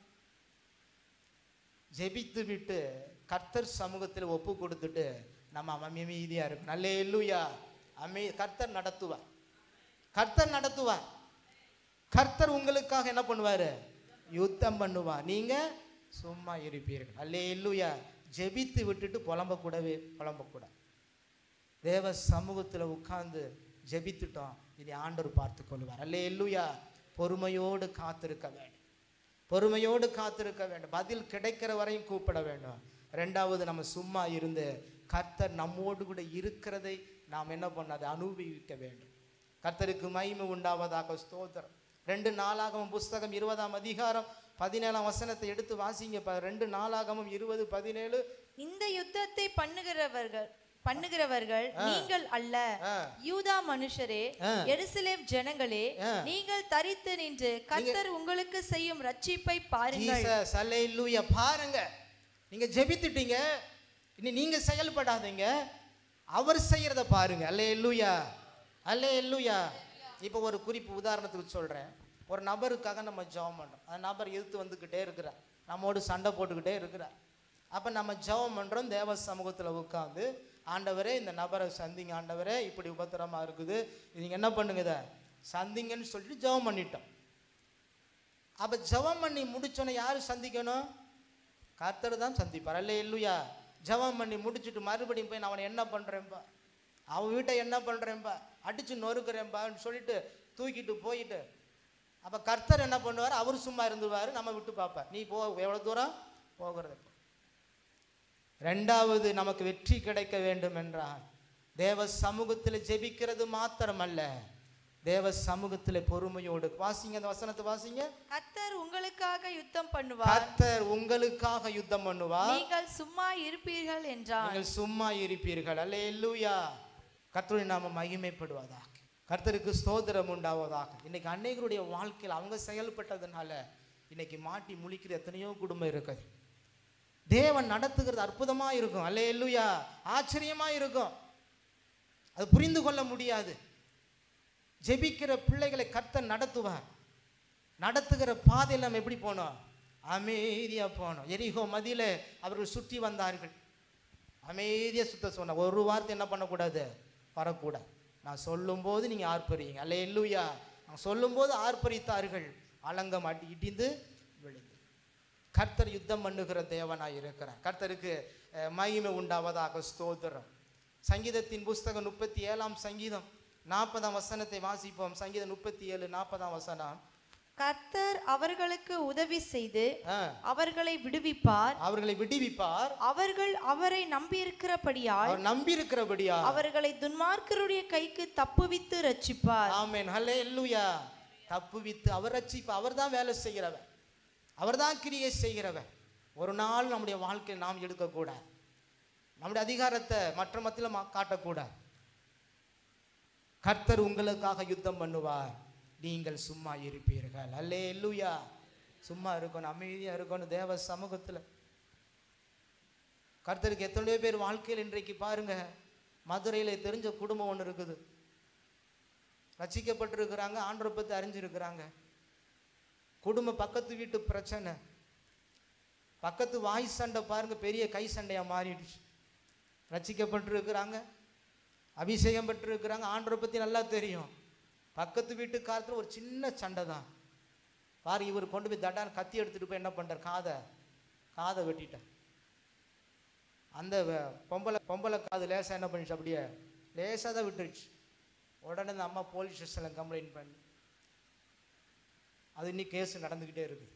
ஜெபித்து விட்டு கர்த்தர் சமூகத்தில் ஒப்பு கொடுத்துட்டு நம்ம அமைதியா இருக்கும் நல்ல இல்லையா அமை கர்த்தர் நடத்துவார் கர்த்தர் நடத்துவார் கர்த்தர் உங்களுக்காக என்ன பண்ணுவாரு யுத்தம் பண்ணுவார் நீங்க சும்மா இருப்பீர்கள் அல்லே இல்லையா ஜெபித்து விட்டுட்டு புலம்பக்கூடவே புலம்பக்கூடாது தேவ சமூகத்தில் உட்கார்ந்து ஜெபித்துட்டோம் இனி ஆண்டவர் பார்த்து கொள்வார் அல்லே இல்லையா பொறுமையோடு காத்திருக்க வேண்டும் பொறுமையோடு காத்திருக்க வேண்டும் பதில் கிடைக்கிற வரையும் கூப்பிட வேண்டும் ரெண்டாவது நம்ம சும்மா இருந்து கர்த்தர் நம்மோடு கூட இருக்கிறதை நாம் என்ன பண்ண அதை அனுபவிக்க வேண்டும் கர்த்தருக்கு மகிமை உண்டாவதாக ஸ்தோத்திரம் ரெண்டு நாளாகமும் புஸ்தகம் இருபதாம் அதிகாரம் பதினேழாம் வசனத்தை எடுத்து வாசிங்க ப- ரெண்டு நாளாகமும் இருபது பதினேழு இந்த யுத்தத்தை பண்ணுகிறவர்கள் பண்ணுகிறவர்கள் நீங்கள் அல்ல ஆ. யூதா மனுஷரே ஆ. எருசலேம் ஜனங்களே ஆ. நீங்கள் தரித்து நின்று கர்த்தர் உங்களுக்கு செய்யும் ரட்சிப்பை பாருங்கள் ஜீசஸ் அல்லேலூயா பாருங்க நீங்க ஜெபித்துட்டீங்க இனி நீங்க செயல்படாதீங்க அவர் செய்யறத பாருங்க அல்லேலூயா அல்லேலூயா இப்போ ஒரு குறிப்பு உதாரணத்துக்கு சொல்றேன் ஒரு நபருக்காக நம்ம ஜெபம் பண்றோம் அந்த நபர் எதிர்த்து வந்துக்கிட்டே இருக்கிறார் நம்மோடு சண்டை போட்டுக்கிட்டே இருக்கிறார் அப்ப நம்ம ஜெபம் பண்றோம் தேவ சமூகத்துல உட்கார்ந்து ஆண்டவரே இந்த நபரை சந்திங்க ஆண்டவரே இப்படி உபத்திரமா இருக்குது நீங்க என்ன பண்ணுங்க இதை சந்திங்கன்னு சொல்லிட்டு ஜெபம் பண்ணிட்டோம் அப்ப ஜெபம் பண்ணி முடிச்சோன்னே யாரு சந்திக்கணும் கர்த்தர் தான் சந்திப்பார் அல்ல இல்லையா ஜெபம் பண்ணி முடிச்சுட்டு மறுபடியும் போய் நான் அவனை என்ன பண்றேன்பா அவன் வீட்டை என்ன பண்றேன்பா அடிச்சு நொறுக்குறேன்பான்னு சொல்லிட்டு தூக்கிட்டு போயிட்டு அப்ப கர்த்தர் என்ன பண்ணுவார் அவர் சும்மா இருந்துருவாரு நம்ம விட்டு பார்ப்பார் நீ போ எவ்வளவு தூரம் போகிறது போ. ரெண்டாவது நமக்கு வெற்றி கிடைக்க வேண்டும் என்றால் தேவ சமூகத்தில் ஜெபிக்கிறது மாத்திரமல்ல தேவ சமூகத்தில் பொறுமையோடு வாசிங்க அந்த வசனத்தை வாசிங்க கர்த்தர் உங்களுக்காக யுத்தம் பண்ணுவார் கர்த்தர் உங்களுக்காக யுத்தம் பண்ணுவார் நீங்கள் சும்மா இருப்பீர்கள் என்றார் நீங்கள் சும்மா இருப்பீர்கள் அல்லேலூயா கர்த்தருடைய நாம மகிமைப்படுவதாக கர்த்தருக்கு ஸ்தோத்திரம் உண்டாவதாக இன்னைக்கு அன்னைகளுடைய வாழ்க்கையில் அவங்க செயல்பட்டதுனால இன்னைக்கு மாட்டி முழிக்கிற எத்தனையோ குடும்பம் இருக்குது தேவன் நடத்துகிறது அற்புதமா இருக்கும் அல்லேலூயா ஆச்சரியமா இருக்கும் அது புரிந்து கொள்ள முடியாது ஜெபிக்கிற பிள்ளைகளை கர்த்தர் நடத்துவார் நடத்துகிற பாதையில் நம்ம எப்படி போனோம் அமைதியா போனோம் எரிகோ மதியில அவர்கள் சுற்றி வந்தார்கள் அமைதியா சுத்த சொன்ன ஒரு வார்த்தை என்ன பண்ணக்கூடாது வரக்கூடாது நான் சொல்லும்போது நீங்க ஆர்ப்பரிங்க அல்ல இல்லையா நான் சொல்லும்போது ஆர்ப்பரித்தார்கள் அலங்கம் அடி இடிந்து விழுந்து கர்த்தர் யுத்தம் பண்ணுகிற தேவனாய் இருக்கிறார் கர்த்தருக்கு அஹ், மகிமை உண்டாவதாக ஸ்தோத்திரம் சங்கீதத்தின் புஸ்தகம் முப்பத்தி ஏழாம் சங்கீதம் நாற்பதாம் வசனத்தை வாசிப்போம் சங்கீதம் முப்பத்தி ஏழு நாற்பதாம் வசனம் கர்த்தர் அவர்களுக்கு உதவி செய்து ஆ, அவர்களை விடுவிப்பார் அவர்களை விடுவிப்பார் அவர்கள் அவரை நம்பியிருக்கிறபடியால் அவர் நம்பியிருக்கிறபடியா அவர்களை துன்மார்க்கருடைய கைக்கு தப்புவித்து ரட்சிப்பார் ஆமென் ஹல்லேலூயா தப்புவித்து அவர் ரட்சிப்பு அவர் தான் வேலை செய்கிறவர் அவர் தான் கிரியை செய்கிறவர் ஒரு நாள் நம்முடைய வாழ்க்கையில் நாம் எடுக்கக்கூடாது நம்முடைய அதிகாரத்தை மற்ற மத்தியில் காட்டக்கூடாது கர்த்தர் உங்களுக்காக யுத்தம் பண்ணுவார் நீங்கள் சும்மா இருப்பீர்கள் அல்லே இல்லுயா சும்மா இருக்கணும் அமைதியா இருக்கணும் தேவ சமூகத்துல கர்த்தருக்கு எத்தனையோ பேர் வாழ்க்கையில் இன்றைக்கு பாருங்க மதுரையில தெரிஞ்ச குடும்பம் ஒன்று இருக்குது ரட்சிக்கப்பட்டிருக்கிறாங்க ஆண்டரை பற்றி அறிஞ்சிருக்கிறாங்க குடும்ப பக்கத்து வீட்டு பிரச்சனை பக்கத்து வாய் சண்டை பாருங்க பெரிய கை சண்டையா மாறிடுச்சு ரட்சிக்கப்பட்டிருக்கிறாங்க அபிஷேகம் பெற்றிருக்கிறாங்க ஆண்டவரை பற்றி நல்லா தெரியும் பக்கத்து வீட்டுக்காரத்தில் ஒரு சின்ன சண்டை தான் பாரு இவர் கொண்டு போய் தட்டான் கத்தி எடுத்துட்டு போய் என்ன பண்றார் காதை காதை வெட்டிட்டார் அந்த வ- பொம்பளை பொம்பளை காது லேசாக என்ன பண்ணிச்சு அப்படியே லேசாக தான் விட்டுருச்சு உடனே அந்த அம்மா போலீஸ் ஸ்டேஷனில் கம்ப்ளைண்ட் பண்ணி அது இன்னைக்கு கேஸ் நடந்துக்கிட்டே இருக்குது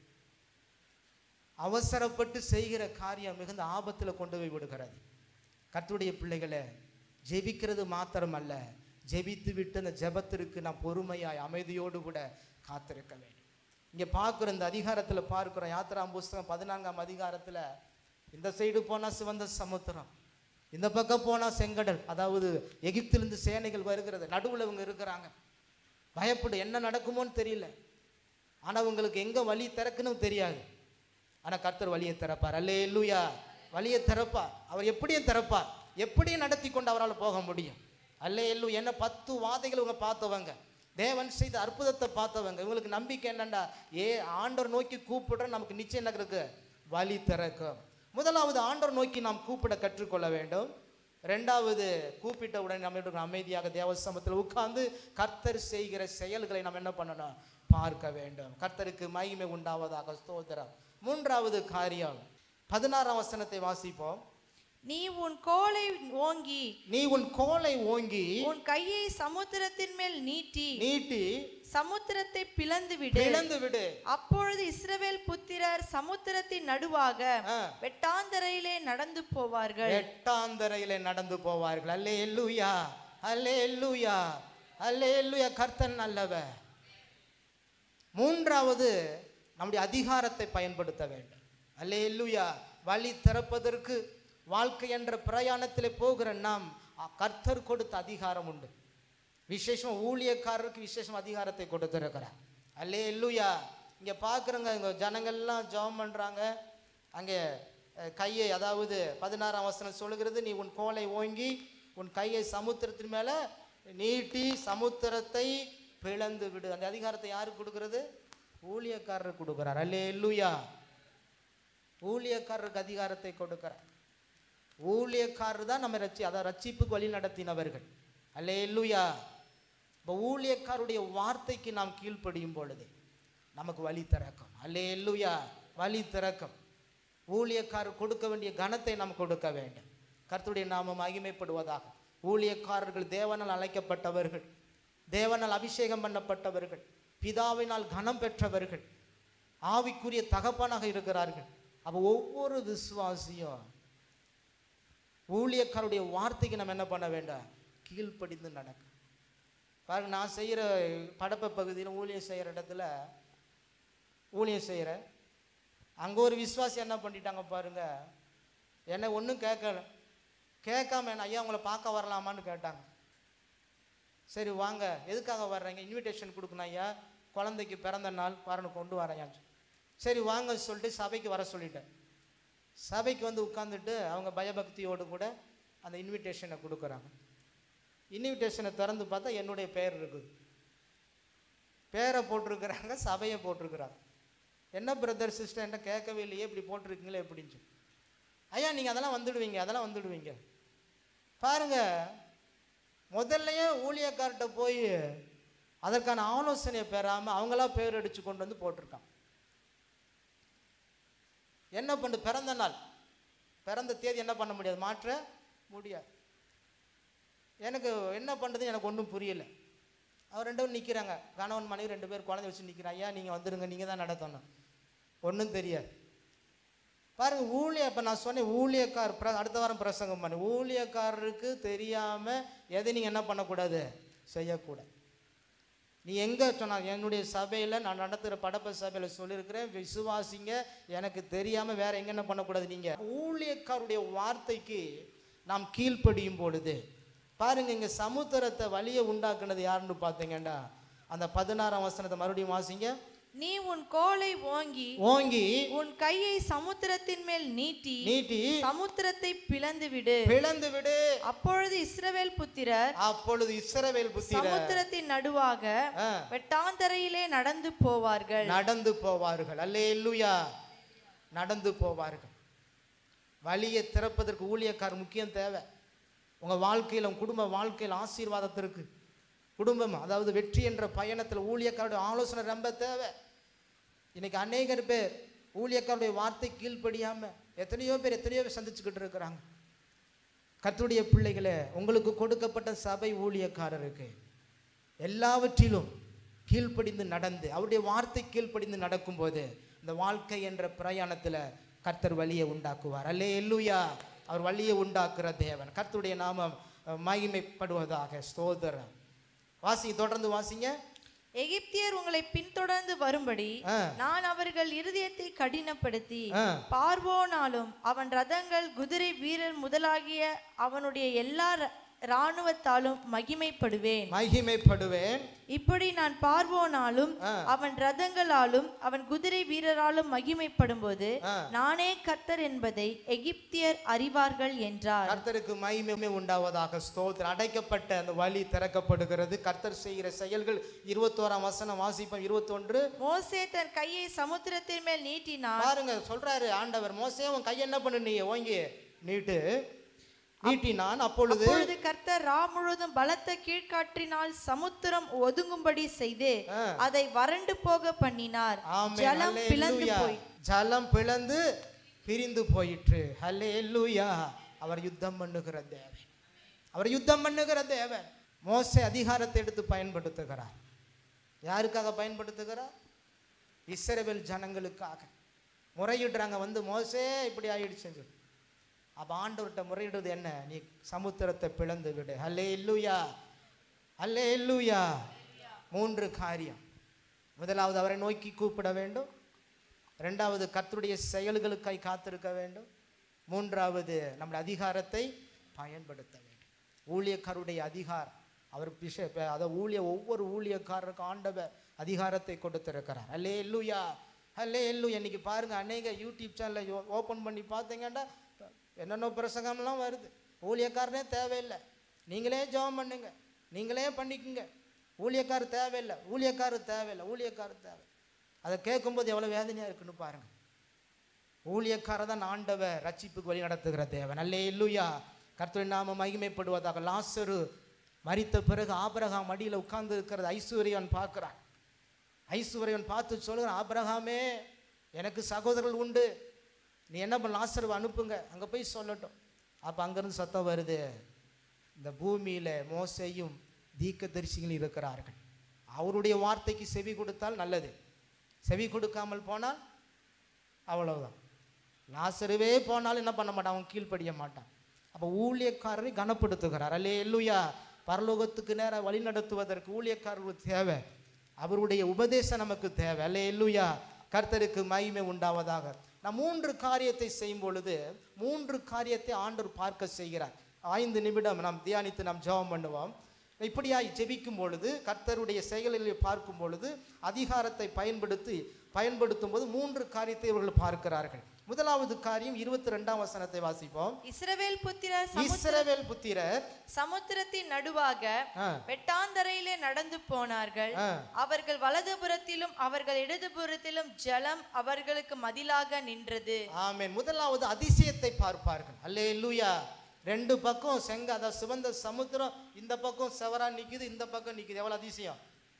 அவசரப்பட்டு செய்கிற காரியம் மிகுந்த ஆபத்தில் கொண்டு போய் விடுகிறது கர்த்தருடைய பிள்ளைகளை ஜெபிக்கிறது மாத்திரமல்ல ஜெபித்து விட்டு அந்த ஜெபத்திற்கு நாம் பொறுமையாய் அமைதியோடு கூட காத்திருக்க வேண்டும் இங்கே பார்க்குற இந்த அதிகாரத்தில் பார்க்குறோம் யாத்திராம் புஸ்தகம் பதினான்காம் அதிகாரத்தில் இந்த சைடு போனால் சிவந்த சமுத்திரம் இந்த பக்கம் போனால் செங்கடல் அதாவது எகிப்திலிருந்து சேனைகள் வருகிறது நடுவில் இவங்க இருக்கிறாங்க பயப்படு என்ன நடக்குமோன்னு தெரியல ஆனால் அவங்களுக்கு எங்கே வழி திறக்குன்னு தெரியாது ஆனால் கர்த்தர் வழியை திறப்பார் அல்லே இல்லுயா வழியை திறப்பார் அவர் எப்படியும் திறப்பார் எப்படியும் நடத்தி கொண்டு அவரால் போக முடியும் அல்லே இல்லு என்ன பத்து வாதைகள் இவங்க பார்த்தவங்க தேவன் செய்த அற்புதத்தை பார்த்தவங்க இவங்களுக்கு நம்பிக்கை என்னண்டா ஏ ஆண்டவர் நோக்கி கூப்பிடுற நமக்கு நிச்சயம் என்ன இருக்கு வழி திறக்கும் முதலாவது ஆண்டவர் நோக்கி நாம் கூப்பிட கற்றுக்கொள்ள வேண்டும் ரெண்டாவது கூப்பிட்ட உடனே நம்ம என்ன இருக்கணும்? அமைதியாக தேவசமத்தில் உட்கார்ந்து கர்த்தர் செய்கிற செயல்களை நாம் என்ன பண்ணணும் பார்க்க வேண்டும் கர்த்தருக்கு மகிமை உண்டாவதாக ஸ்தோத்திரம் மூன்றாவது காரியம் பதினாறாம் வசனத்தை வாசிப்போம் நீ உன் கோலை ஓங்கி நீ உன் கோலை ஓங்கி உன் கையை சமுத்திரத்தின் மேல் நீட்டி நீட்டி சமுத்திரத்தை பிளந்து விடு இழந்து விடு அப்பொழுது இஸ்ரவேல் புத்திரர் சமுத்திரத்தின் நடுவாக ஆ. வெட்டாந்தரையிலே நடந்து போவார்கள் எட்டாந்தரையிலே நடந்து போவார்கள் அல்லே எல்லுயா அல்லே எல்லுயா அல்லே எல்லுயா கர்த்தன் நல்லவர் மூன்றாவது நம்முடைய அதிகாரத்தை பயன்படுத்த வேண்டும் அல்லே எல்லுயா வழி திறப்பதற்கு வாழ்க்கை என்ற பிரயாணத்திலே போகிற நாம் அ- கர்த்தர் கொடுத்த அதிகாரம் உண்டு விசேஷம் ஊழியக்காரருக்கு விசேஷம் அதிகாரத்தை கொடுத்திருக்கிறார் அல்லே எல்லுயா இங்கே பார்க்குறங்க இங்கே ஜனங்கள்லாம் ஜெபம் பண்ணுறாங்க அங்கே அஹ், கையை அதாவது பதினாறாம் வசனம் சொல்லுகிறது நீ உன் கோலை ஓங்கி உன் கையை சமுத்திரத்தின் மேலே நீட்டி சமுத்திரத்தை பிளந்து விடு அந்த அதிகாரத்தை யாருக்கு கொடுக்கிறது ஊழியக்காரருக்கு கொடுக்குறார் அல்லே எல்லுயா ஊழியக்காரருக்கு அதிகாரத்தை கொடுக்கிறார் ஊழியக்காரர் தான் நம்ம ரட்சி அதாவது ரட்சிப்புக்கு வழி நடத்தினவர்கள் அல்லே இல்லுயா இப்போ ஊழியக்காருடைய வார்த்தைக்கு நாம் கீழ்ப்படியும் பொழுது நமக்கு வழி திறக்கும் அல்லே இல்லுயா வழி திறக்கும் ஊழியக்காரர் கொடுக்க வேண்டிய கனத்தை நாம் கொடுக்க வேண்டும் கர்த்தருடைய நாமம் மகிமைப்படுவதாக ஊழியக்காரர்கள் தேவனால் அழைக்கப்பட்டவர்கள் தேவனால் அபிஷேகம் பண்ணப்பட்டவர்கள் பிதாவினால் கனம் பெற்றவர்கள் ஆவிக்குரிய தகப்பனாக இருக்கிறார்கள் அப்போ ஒவ்வொரு விசுவாசியும் ஊழியக்காரருடைய வார்த்தைக்கு நம்ம என்ன பண்ண வேண்டாம் கீழ்ப்படிந்து நடக்கும் பாருங்க நான் செய்கிற படப்ப பகுதியில் ஊழியம் செய்கிற இடத்துல ஊழியம் செய்கிறேன் அங்கே ஒரு விசுவாசி என்ன பண்ணிட்டாங்க பாருங்க என்னை ஒன்றும் கேட்கல கேட்காம என்ன ஐயா உங்களை பார்க்க வரலாமான்னு கேட்டாங்க சரி வாங்க எதுக்காக வர்றீங்க இன்விடேஷன் கொடுக்கணும் ஐயா குழந்தைக்கு பிறந்த நாள் வரணும் கொண்டு வரேன் சரி வாங்க சொல்லிட்டு சபைக்கு வர சொல்லிட்டேன் சபைக்கு வந்து உட்காந்துட்டு அவங்க பயபக்தியோடு கூட அந்த இன்விடேஷனை கொடுக்குறாங்க இன்விடேஷனை திறந்து பார்த்தா என்னுடைய பெயர் இருக்குது பேரை போட்டிருக்கிறாங்க சபையை போட்டிருக்கிறாங்க என்ன பிரதர் சிஸ்டர் என்ன கேட்கவே இல்லையே இப்படி போட்டிருக்கீங்களே எப்படின்னு சொல்லி. ஐயா நீங்கள் அதெல்லாம் வந்துடுவீங்க அதெல்லாம் வந்துடுவீங்க பாருங்க முதல்லயே ஊழியக்கார்ட்ட போய் அதற்கான ஆலோசனையை பெறாமல் அவங்களா பேர் அடித்து கொண்டு வந்து போட்டிருக்கான் என்ன பண்ணு பிறந்த நாள் பிறந்த தேதி என்ன பண்ண முடியாது மாற்ற முடியாது எனக்கு என்ன பண்ணுறது எனக்கு ஒன்றும் புரியல அவர் ரெண்டு பேரும் நிற்கிறாங்க கணவன் மனைவி ரெண்டு பேர் குழந்தை வச்சு நிற்கிறாங்க ஐயா நீங்கள் வந்துடுங்க நீங்கள் தான் நடத்தணும் ஒன்றும் தெரியாது பாருங்க ஊழிய இப்போ நான் சொன்னேன் ஊழியக்கார் பிர அடுத்த வாரம் பிரசங்கம் பண்ணு ஊழியக்காரருக்கு தெரியாமல் எதை நீங்கள் என்ன பண்ணக்கூடாது செய்யக்கூடாது நீ எங்கே சொன்னா என்னுடைய சபையில் நான் நடத்துகிற படப்ப சபையில் சொல்லியிருக்கிறேன் விசுவாசிங்க எனக்கு தெரியாமல் வேற எங்க என்ன பண்ணக்கூடாது நீங்கள் ஊழியக்காருடைய வார்த்தைக்கு நாம் கீழ்ப்படியும் பொழுது பாருங்க இங்கே சமுத்திரத்தை வழியை உண்டாக்குனது யாருன்னு பார்த்தீங்கன்னா அந்த பதினாறாம் வசனத்தை மறுபடியும் வாசிங்க நீ உன் கோலை ஓங்கி ஓங்கி உன் கையை சமுத்திரத்தின் மேல் நீட்டி நீட்டி சமுத்திரத்தை பிளந்து விடு பிளந்து விடு அப்பொழுது இஸ்ரவேல் புத்திரர் அப்பொழுது இஸ்ரவேல் புத்திரர் சமுத்திரத்தின் நடுவாக ஆ, வெட்டாந்தரையிலே நடந்து போவார்கள் நடந்து போவார்கள் அல்லேலூயா நடந்து போவார்கள் வழியை திறப்பதற்கு ஊழியக்காரர் முக்கியம் தேவை உங்க வாழ்க்கையில உங்க குடும்ப வாழ்க்கையில் ஆசீர்வாதத்திற்கு குடும்பம் அதாவது வெற்றி என்ற பயணத்தில் ஊழியக்காருடைய ஆலோசனை ரொம்ப தேவை இன்னைக்கு அநேகர் பேர் ஊழியக்காருடைய வார்த்தை கீழ்ப்படியாம எத்தனையோ பேர் எத்தனையோ பேர் சந்திச்சுக்கிட்டு இருக்கிறாங்க கர்த்தருடைய பிள்ளைகளே உங்களுக்கு கொடுக்கப்பட்ட சபை ஊழியக்காரருக்கு எல்லாவற்றிலும் கீழ்ப்படிந்து நடந்து அவருடைய வார்த்தை கீழ்ப்படிந்து நடக்கும்போது இந்த வாழ்க்கை என்ற பிரயாணத்தில் கர்த்தர் வழியை உண்டாக்குவார் அல்லே எல்லுயா அவர் வழியை உண்டாக்குற தேவன் கர்த்தருடைய நாமம் அஹ், மகிமைப்படுவதாக ஸ்தோத்திரம் வாசிங்க தொடர்ந்து வாசிங்க எகிப்தியர் உங்களை பின்தொடர்ந்து வரும்படி ஆ. நான் அவர்கள் இருதயத்தை கடினப்படுத்தி ஆ. பார்வோனாலும் அவன் ரதங்கள் குதிரை வீரர் முதலாகிய அவனுடைய எல்லா ர- இராணுவத்தாலும் மகிமைப்படுவேன் மகிமைப்படுவேன் இப்படி நான் பார்வோனாலும் ஆ. அவன் ரதங்களாலும் அவன் குதிரை வீரராலும் மகிமைப்படும்போது ஆ. நானே கர்த்தர் என்பதை எகிப்தியர் அறிவார்கள் என்றார் கர்த்தருக்கு மகிமை உண்டாவதாக ஸ்தோத்திரம் அடைக்கப்பட்ட அந்த வழி திறக்கப்படுகிறது கர்த்தர் செய்கிற செயல்கள் இருபத்தோராம் வசனம் வாசிப்போம் இருபத்தொன்று மோசே தன் கையை சமுத்திரத்தின் மேல் நீட்டினார் பாருங்க சொல்றாரு ஆண்டவர் மோசே உன் கை என்ன பண்ணு நீ ஓங்கி நீட்டு நீட்டினான் அப்பொழுது அப்பொழுது கர்த்தர் ரா முழுவதும் பலத்த கீழ்காற்றினால் சமுத்திரம் ஒதுங்கும்படி செய்து ஆ. அதை வறண்டு போக பண்ணினார் ஆமென். ஜலம் பிளந்து அல்லேலூயா. போய் ஜலம் பிளந்து பிரிந்து போயிற்று ஹல்லேலூயா அவர் யுத்தம் பண்ணுகிற தேவன் அவர் யுத்தம் பண்ணுகிற தேவன் மோசே அதிகாரத்தை எடுத்து பயன்படுத்துகிறார் யாருக்காக பயன்படுத்துகிறார் இஸ்ரவேல் ஜனங்களுக்காக முறையிடுறாங்க வந்து மோசே இப்படி ஆயிடுச்சு சொல்லி. அப்ப ஆண்டவர்கிட்ட முறையிடுறது என்ன நீ சமுத்திரத்தை பிளந்து விடு அல்லே இல்லுயா அல்லே இல்லுயா மூன்று காரியம் முதலாவது அவரை நோக்கி கூப்பிட வேண்டும் ரெண்டாவது கர்த்தருடைய செயல்களுக்காய் காத்திருக்க வேண்டும் மூன்றாவது நம்முடைய அதிகாரத்தை பயன்படுத்த வேண்டும் ஊழியக்காரருடைய அதிகாரம் அவர் பிஷ அதை ஊழிய ஒவ்வொரு ஊழியக்காரருக்கும் ஆண்டவர் அதிகாரத்தை கொடுத்திருக்கிறார் அல்லே இல்லுயா அல்லே இல்லு இன்னைக்கு பாருங்க அநேக யூடியூப் சேனலை ஓப்பன் பண்ணி பார்த்தீங்கன்னா என்னென்ன பிரசங்கம்லாம் வருது ஊழியக்காரனே தேவையில்லை நீங்களே ஜெபம் பண்ணுங்க நீங்களே பண்ணிக்கோங்க ஊழியக்காரர் தேவையில்லை ஊழியக்காரர் தேவையில்லை ஊழியக்காரர் தேவை அதை கேட்கும்போது எவ்வளோ வேதனையாக இருக்குன்னு பாருங்க ஊழியக்காரர் தான் ஆண்டவர் ரட்சிப்புக்கு வழி நடத்துகிற தேவன் அல்லே இல்லுயா கர்த்தரின் நாம மகிமைப்படுவதாக லாசரு மரித்த பிறகு ஆபிரகாம் மடியில் உட்கார்ந்து இருக்கிறது ஐஸ்வர்யன் பார்க்கிறான் ஐஸ்வர்யன் பார்த்து சொல்கிறான் ஆபிரகாமே எனக்கு சகோதரர்கள் உண்டு நீ என்ன பண்ண லாசருவை அனுப்புங்க அங்கே போய் சொல்லட்டும் அப்போ அங்கேருந்து சத்தம் வருது இந்த பூமியில் மோசையும் தீர்க்கதரிசிகளும் இருக்கிறார்கள் அவருடைய வார்த்தைக்கு செவி கொடுத்தால் நல்லது செவி கொடுக்காமல் போனால் அவ்வளவுதான் லாசருவே போனாலும் என்ன பண்ண மாட்டான் அவன் கீழ்ப்படிய மாட்டான் அப்போ ஊழியக்காரரை கனப்படுத்துகிறார் அல்லே எல்லுயா பரலோகத்துக்கு நேரம் வழி நடத்துவதற்கு ஊழியக்காரர்களுக்கு தேவை அவருடைய உபதேசம் நமக்கு தேவை அல்லே எல்லுயா கர்த்தருக்கு மகிமை உண்டாவதாக நான் மூன்று காரியத்தை செய்யும் பொழுது மூன்று காரியத்தை ஆண்டவர் பார்க்க செய்கிறார் ஐந்து நிமிடம் நாம் தியானித்து நாம் ஜெபம் பண்ணுவோம் இப்படியாய் ஜெபிக்கும் பொழுது கர்த்தருடைய செயல்களை பார்க்கும் பொழுது அதிகாரத்தை பயன்படுத்தி பயன்படுத்தும் போது மூன்று காரியத்தை இவர்கள் பார்க்கிறார்கள் முதலாவது காரியம் இருபத்தி ரெண்டாம் வசனத்தை வாசிப்போம் இஸ்ரவேல் புத்திரர் சமுத்திர இஸ்ரவேல் புத்திரர் சமுத்திரத்தின் நடுவாக ஆ, வெட்டாந்தரையிலே நடந்து போனார்கள் ஆ. அவர்கள் வலதுபுறத்திலும் அவர்கள் இடதுபுறத்திலும் ஜலம் அவர்களுக்கு மதிலாக நின்றது ஆமென் முதலாவது அதிசயத்தை பார்ப்பார்கள் அல்லே லூயா ரெண்டு பக்கம் செங்க அதாவது சிவந்த சமுத்திரம் இந்த பக்கம் செவரா நிக்குது இந்த பக்கம் நிக்குது எவ்வளவு அதிசயம்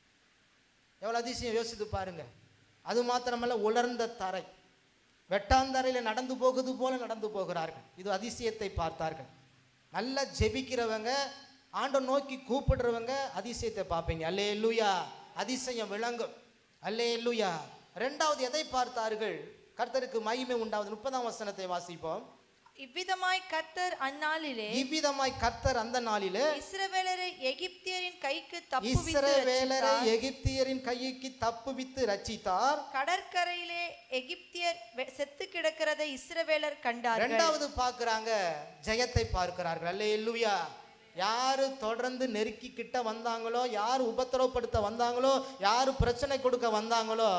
எவ்வளவு அதிசயம் யோசித்து பாருங்க அது மாத்திரமல்ல உலர்ந்த தரை வெட்டாந்தரையில நடந்து போகுது போல நடந்து போகிறார்கள் இது அதிசயத்தை பார்த்தார்கள் நல்லா ஜெபிக்கிறவங்க ஆண்டை நோக்கி கூப்பிடுறவங்க அதிசயத்தை பார்ப்பீங்க அல்லே லூயா அதிசயம் விளங்கும் அல்லே லூயா ரெண்டாவது எதை பார்த்தார்கள் கர்த்தருக்கு மகிமை உண்டாவது முப்பதாம் வசனத்தை வாசிப்போம் இவ்விதமாய் கர்த்தர் அந்நாளிலே இவ்விதமாய் கர்த்தர் அந்த நாளிலே இஸ்ரவேலரை எகிப்தியரின் கைக்கு தப்புவித்து இஸ்ரவேலரை ரட்சித்தார். எகிப்தியரின் கைக்கு தப்புவித்து ரட்சித்தார் கடற்கரையிலே எகிப்தியர் வெ- செத்து கிடக்கிறதை இஸ்ரவேலர் கண்டார்கள் ரெண்டாவது பார்க்கறாங்க ஜெயத்தை பார்க்கிறார்கள் அல்லே இல்லுயா யாரு தொடர்ந்து நெருக்கி கிட்ட வந்தாங்களோ யார் உபத்திரவப்படுத்த வந்தாங்களோ யார் பிரச்சனை கொடுக்க வந்தாங்களோ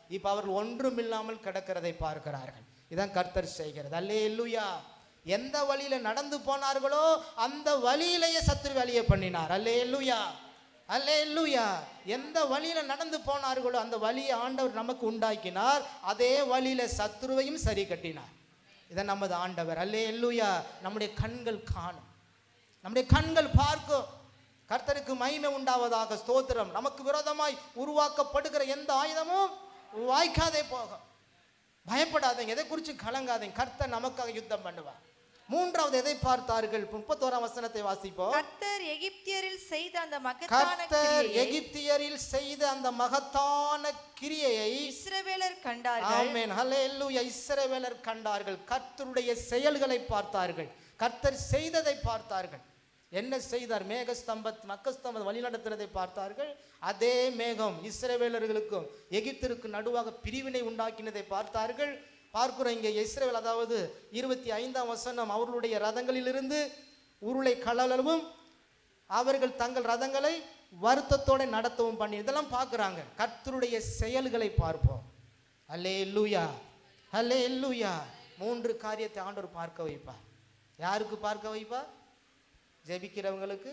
இப்போ அவர்கள் ஒன்றும் இல்லாமல் கிடக்கிறதை பார்க்கிறார்கள் இதான் கர்த்தர் செய்கிறது அல்லே இல்லுயா எந்த வழியில நடந்து போனார்களோ அந்த வழியிலேயே சத்துரு வேலையை பண்ணினார் அல்லே இல்லுயா அல்லே இல்லுயா எந்த வழியில நடந்து போனார்களோ அந்த வழியை ஆண்டவர் நமக்கு உண்டாக்கினார் அதே வழியில சத்துருவையும் சரி கட்டினார் இதான் நமது ஆண்டவர் அல்லே இல்லுயா நம்முடைய கண்கள் காணும் நம்முடைய கண்கள் பார்க்கும் கர்த்தருக்கு மகிமை உண்டாவதாக ஸ்தோத்திரம் நமக்கு விரோதமாய் உருவாக்கப்படுகிற எந்த ஆயுதமும் வாய்க்காதே போகும் பயப்படாதீங்க எதை குறித்து கலங்காதீங்க கர்த்தர் நமக்காக யுத்தம் பண்ணுவார் மூன்றாவது எதை பார்த்தார்கள் முப்பத்தோராம் வசனத்தை வாசிப்போம் கர்த்தர் எகிப்தியரில் செய்த அந்த மகத்தான கர்த்தர் கிரியையை எகிப்தியரில் செய்த அந்த மகத்தான கிரியையை இஸ்ரவேலர் கண்டார்கள் ஆமென் ஹalleluya இஸ்ரவேலர் கண்டார்கள் கர்த்தருடைய செயல்களை பார்த்தார்கள் கர்த்தர் செய்ததை பார்த்தார்கள் என்ன செய்தார் மேகஸ்தம்பத் மக்கஸ்தம்பத் வழிநடத்துறதை பார்த்தார்கள் அதே மேகம் இஸ்ரவேலர்களுக்கும் எகிப்திற்கு நடுவாக பிரிவினை உண்டாக்கினதை பார்த்தார்கள் பார்க்கிறோம் இங்கே இஸ்ரவேல் அதாவது இருபத்தி ஐந்தாம் வசனம் அவர்களுடைய ரதங்களிலிருந்து உருளை கலலவும் அவர்கள் தங்கள் ரதங்களை வருத்தத்தோட நடத்தவும் பண்ணி இதெல்லாம் பார்க்குறாங்க கர்த்தருடைய செயல்களை பார்ப்போம் அல்லே லூயா அல்லே லூயா மூன்று காரியத்தை ஆண்டவர் பார்க்க வைப்பார் யாருக்கு பார்க்க வைப்பார் ஜெபிக்கிறவங்களுக்கு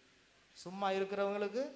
சும்மா இருக்கிறவங்களுக்கு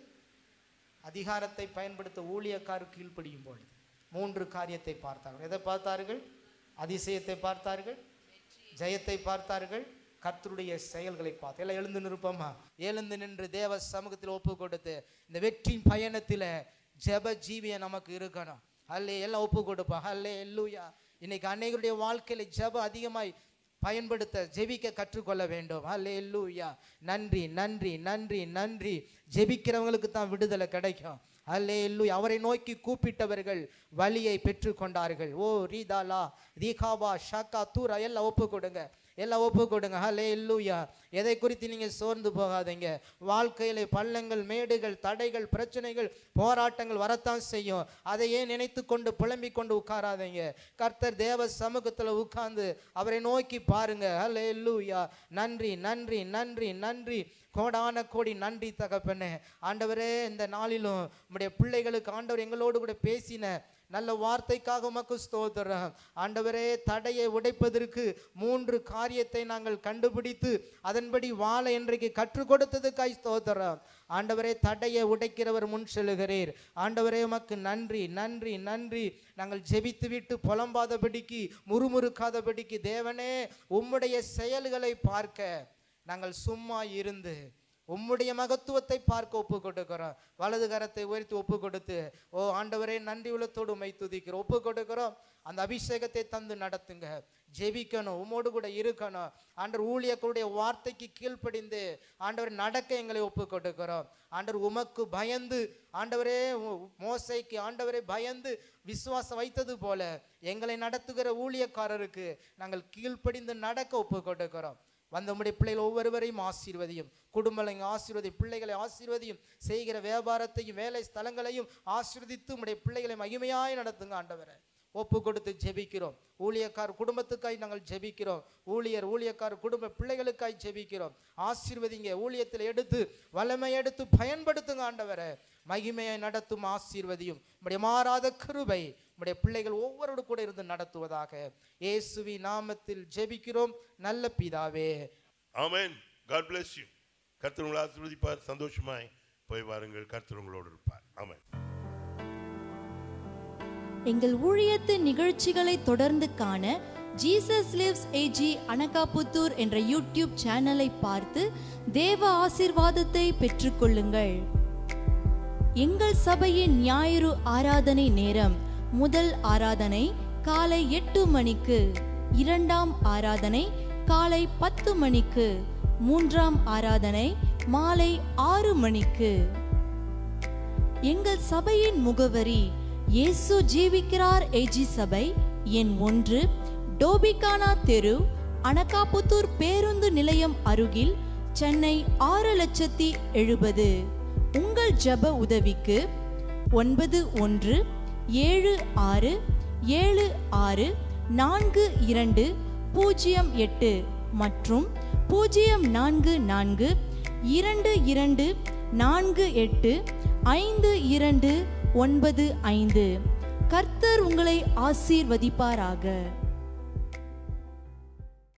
அதிகாரத்தை பயன்படுத்த ஊழியக்காரர் கீழ்ப்படியும் பொழுது மூன்று காரியத்தை பார்த்தார்கள் எதை பார்த்தார்கள் அதிசயத்தை பார்த்தார்கள் ஜெயத்தை பார்த்தார்கள் கர்த்தருடைய செயல்களை பார்த்து எல்லாம் எழுந்து நிற்போமா எழுந்து நின்று தேவ சமூகத்தில் ஒப்பு கொடுத்து இந்த வெற்றியின் பயணத்தில் ஜெப ஜீவிய நமக்கு இருக்கணும் அல்லே எல்லாம் ஒப்பு கொடுப்போம் அல்லே எல்லூயா இன்னைக்கு அன்னைகளுடைய வாழ்க்கையில ஜெபம் அதிகமாய் பயன்படுத்த ஜெபிக்க கற்றுக்கொள்ள வேண்டும் அல்லே எல்லூயா நன்றி நன்றி நன்றி நன்றி ஜெபிக்கிறவங்களுக்கு தான் விடுதலை கிடைக்கும் அல்லே எல்லூயா அவரை நோக்கி கூப்பிட்டவர்கள் வழியை பெற்றுக்கொண்டார்கள் ஓ ரீதாலா ரீகாபா ஷாக்கா தூரா எல்லாம் ஒப்பு கொடுங்க எல்லாம் ஒப்பு கொடுங்க ஹலே இல்லூயா எதை குறித்து நீங்கள் சோர்ந்து போகாதீங்க வாழ்க்கையில பள்ளங்கள் மேடுகள் தடைகள் பிரச்சனைகள் போராட்டங்கள் வரத்தான் செய்யும் அதையே நினைத்து கொண்டு புலம்பிக் கொண்டு உட்காராதீங்க கர்த்தர் தேவ சமூகத்தில் உட்கார்ந்து அவரை நோக்கி பாருங்க ஹலே இல்லூயா நன்றி நன்றி நன்றி நன்றி கோடான கோடி நன்றி தகப்பனே ஆண்டவரே இந்த நாளிலும் உம்முடைய பிள்ளைகளுக்கு ஆண்டவர் எங்களோடு கூட பேசின நல்ல வார்த்தைக்காக உமக்கு ஸ்தோத்திரம் ஆண்டவரே தடையை உடைப்பதற்கு மூன்று காரியத்தை நாங்கள் கண்டுபிடித்து அதன்படி வாழ இன்றைக்கு கற்றுக் கொடுத்ததுக்காய் ஸ்தோத்திரம் ஆண்டவரே தடையை உடைக்கிறவர் முன் செல்லுகிறீர் ஆண்டவரே உமக்கு நன்றி நன்றி நன்றி நாங்கள் ஜெபித்து விட்டு புலம்பாதபடிக்கு முறுமுறுக்காதபடிக்கு தேவனே உம்முடைய செயல்களை பார்க்க நாங்கள் சும்மா இருந்து உம்முடைய மகத்துவத்தை பார்க்க ஒப்பு கொடுக்கிறோம் வலது கரத்தை உயர்த்தி ஒப்பு கொடுத்து ஓ ஆண்டவரே நன்றி உள்ளத்தோடு உமை துதிக்கிறோம் ஒப்பு கொடுக்கிறோம் அந்த அபிஷேகத்தை தந்து நடத்துங்க ஜெபிக்கணும் உம்மோடு கூட இருக்கணும் ஆண்டவர் ஊழியர்களுடைய வார்த்தைக்கு கீழ்ப்படிந்து ஆண்டவர் நடக்க எங்களை ஒப்பு கொடுக்கிறோம் ஆண்டவர் உமக்கு பயந்து ஆண்டவரே உ- மோசைக்கு ஆண்டவரே பயந்து விசுவாசம் வைத்தது போல எங்களை நடத்துகிற ஊழியக்காரருக்கு நாங்கள் கீழ்ப்படிந்து நடக்க ஒப்பு கொடுக்கிறோம் வந்த உம்முடைய பிள்ளைகள் ஒவ்வொருவரையும் ஆசீர்வதியும் குடும்பங்களை ஆசீர்வதி பிள்ளைகளை ஆசீர்வதியும் செய்கிற வியாபாரத்தையும் வேலை ஸ்தலங்களையும் ஆசீர்வதித்து உம்முடைய பிள்ளைகளை மகிமையாய் நடத்துங்க ஆண்டவரை ஒப்பு கொடுத்து ஜெபிக்கிறோம் ஊழியக்கார் குடும்பத்துக்காய் நாங்கள் ஜெபிக்கிறோம் ஊழியர் ஊழியக்கார் குடும்ப பிள்ளைகளுக்காய் ஜெபிக்கிறோம் ஆசீர்வதிங்க ஊழியத்தில் எடுத்து வல்லமை எடுத்து பயன்படுத்துங்க ஆண்டவரை மகிமையை நடத்தும் ஆசீர்வதியும் உம்முடைய மாறாத கிருபை உம்முடைய பிள்ளைகள் ஒவ்வொருவரோடு கூட இருந்து நடத்துவதாக இயேசுவி நாமத்தில் ஜெபிக்கிறோம் நல்ல பிதாவே ஆமென் காட் bless you கர்த்தர் உங்களை ஆசீர்வதிப்பார் சந்தோஷமாய் போய் வாருங்கள் கர்த்தர் உங்களோடு இருப்பார் ஆமென் எங்கள் ஊழியத்தின் நிகழ்ச்சிகளை தொடர்ந்து காண ஜீசஸ் லிவ்ஸ் ஏஜி அனகாபுத்தூர் என்ற யூடியூப் சேனலை பார்த்து தேவ ஆசீர்வாதத்தை பெற்றுக்கொள்ளுங்கள் எங்கள் சபையின் ஞாயிறு ஆராதனை நேரம் முதல் ஆராதனை காலை எட்டு மணிக்கு இரண்டாம் ஆராதனை காலை பத்து மணிக்கு மூன்றாம் ஆராதனை மாலை ஆறு மணிக்கு எங்கள் சபையின் முகவரி இயேசு ஜீவிக்கிறார் ஏஜி சபை எண் ஒன்று டோபிகானா தெரு அனகாபுத்தூர் பேருந்து நிலையம் அருகில் சென்னை ஆறு லட்சத்தி எழுபது உங்கள் ஜெப உதவிக்கு ஒன்பது ஒன்று ஏழு ஆறு ஏழு ஆறு நான்கு இரண்டு பூஜ்ஜியம் எட்டு மற்றும் பூஜ்ஜியம் நான்கு நான்கு இரண்டு இரண்டு நான்கு எட்டு ஐந்து இரண்டு ஒன்பது ஐந்து கர்த்தர் உங்களை ஆசீர்வதிப்பாராக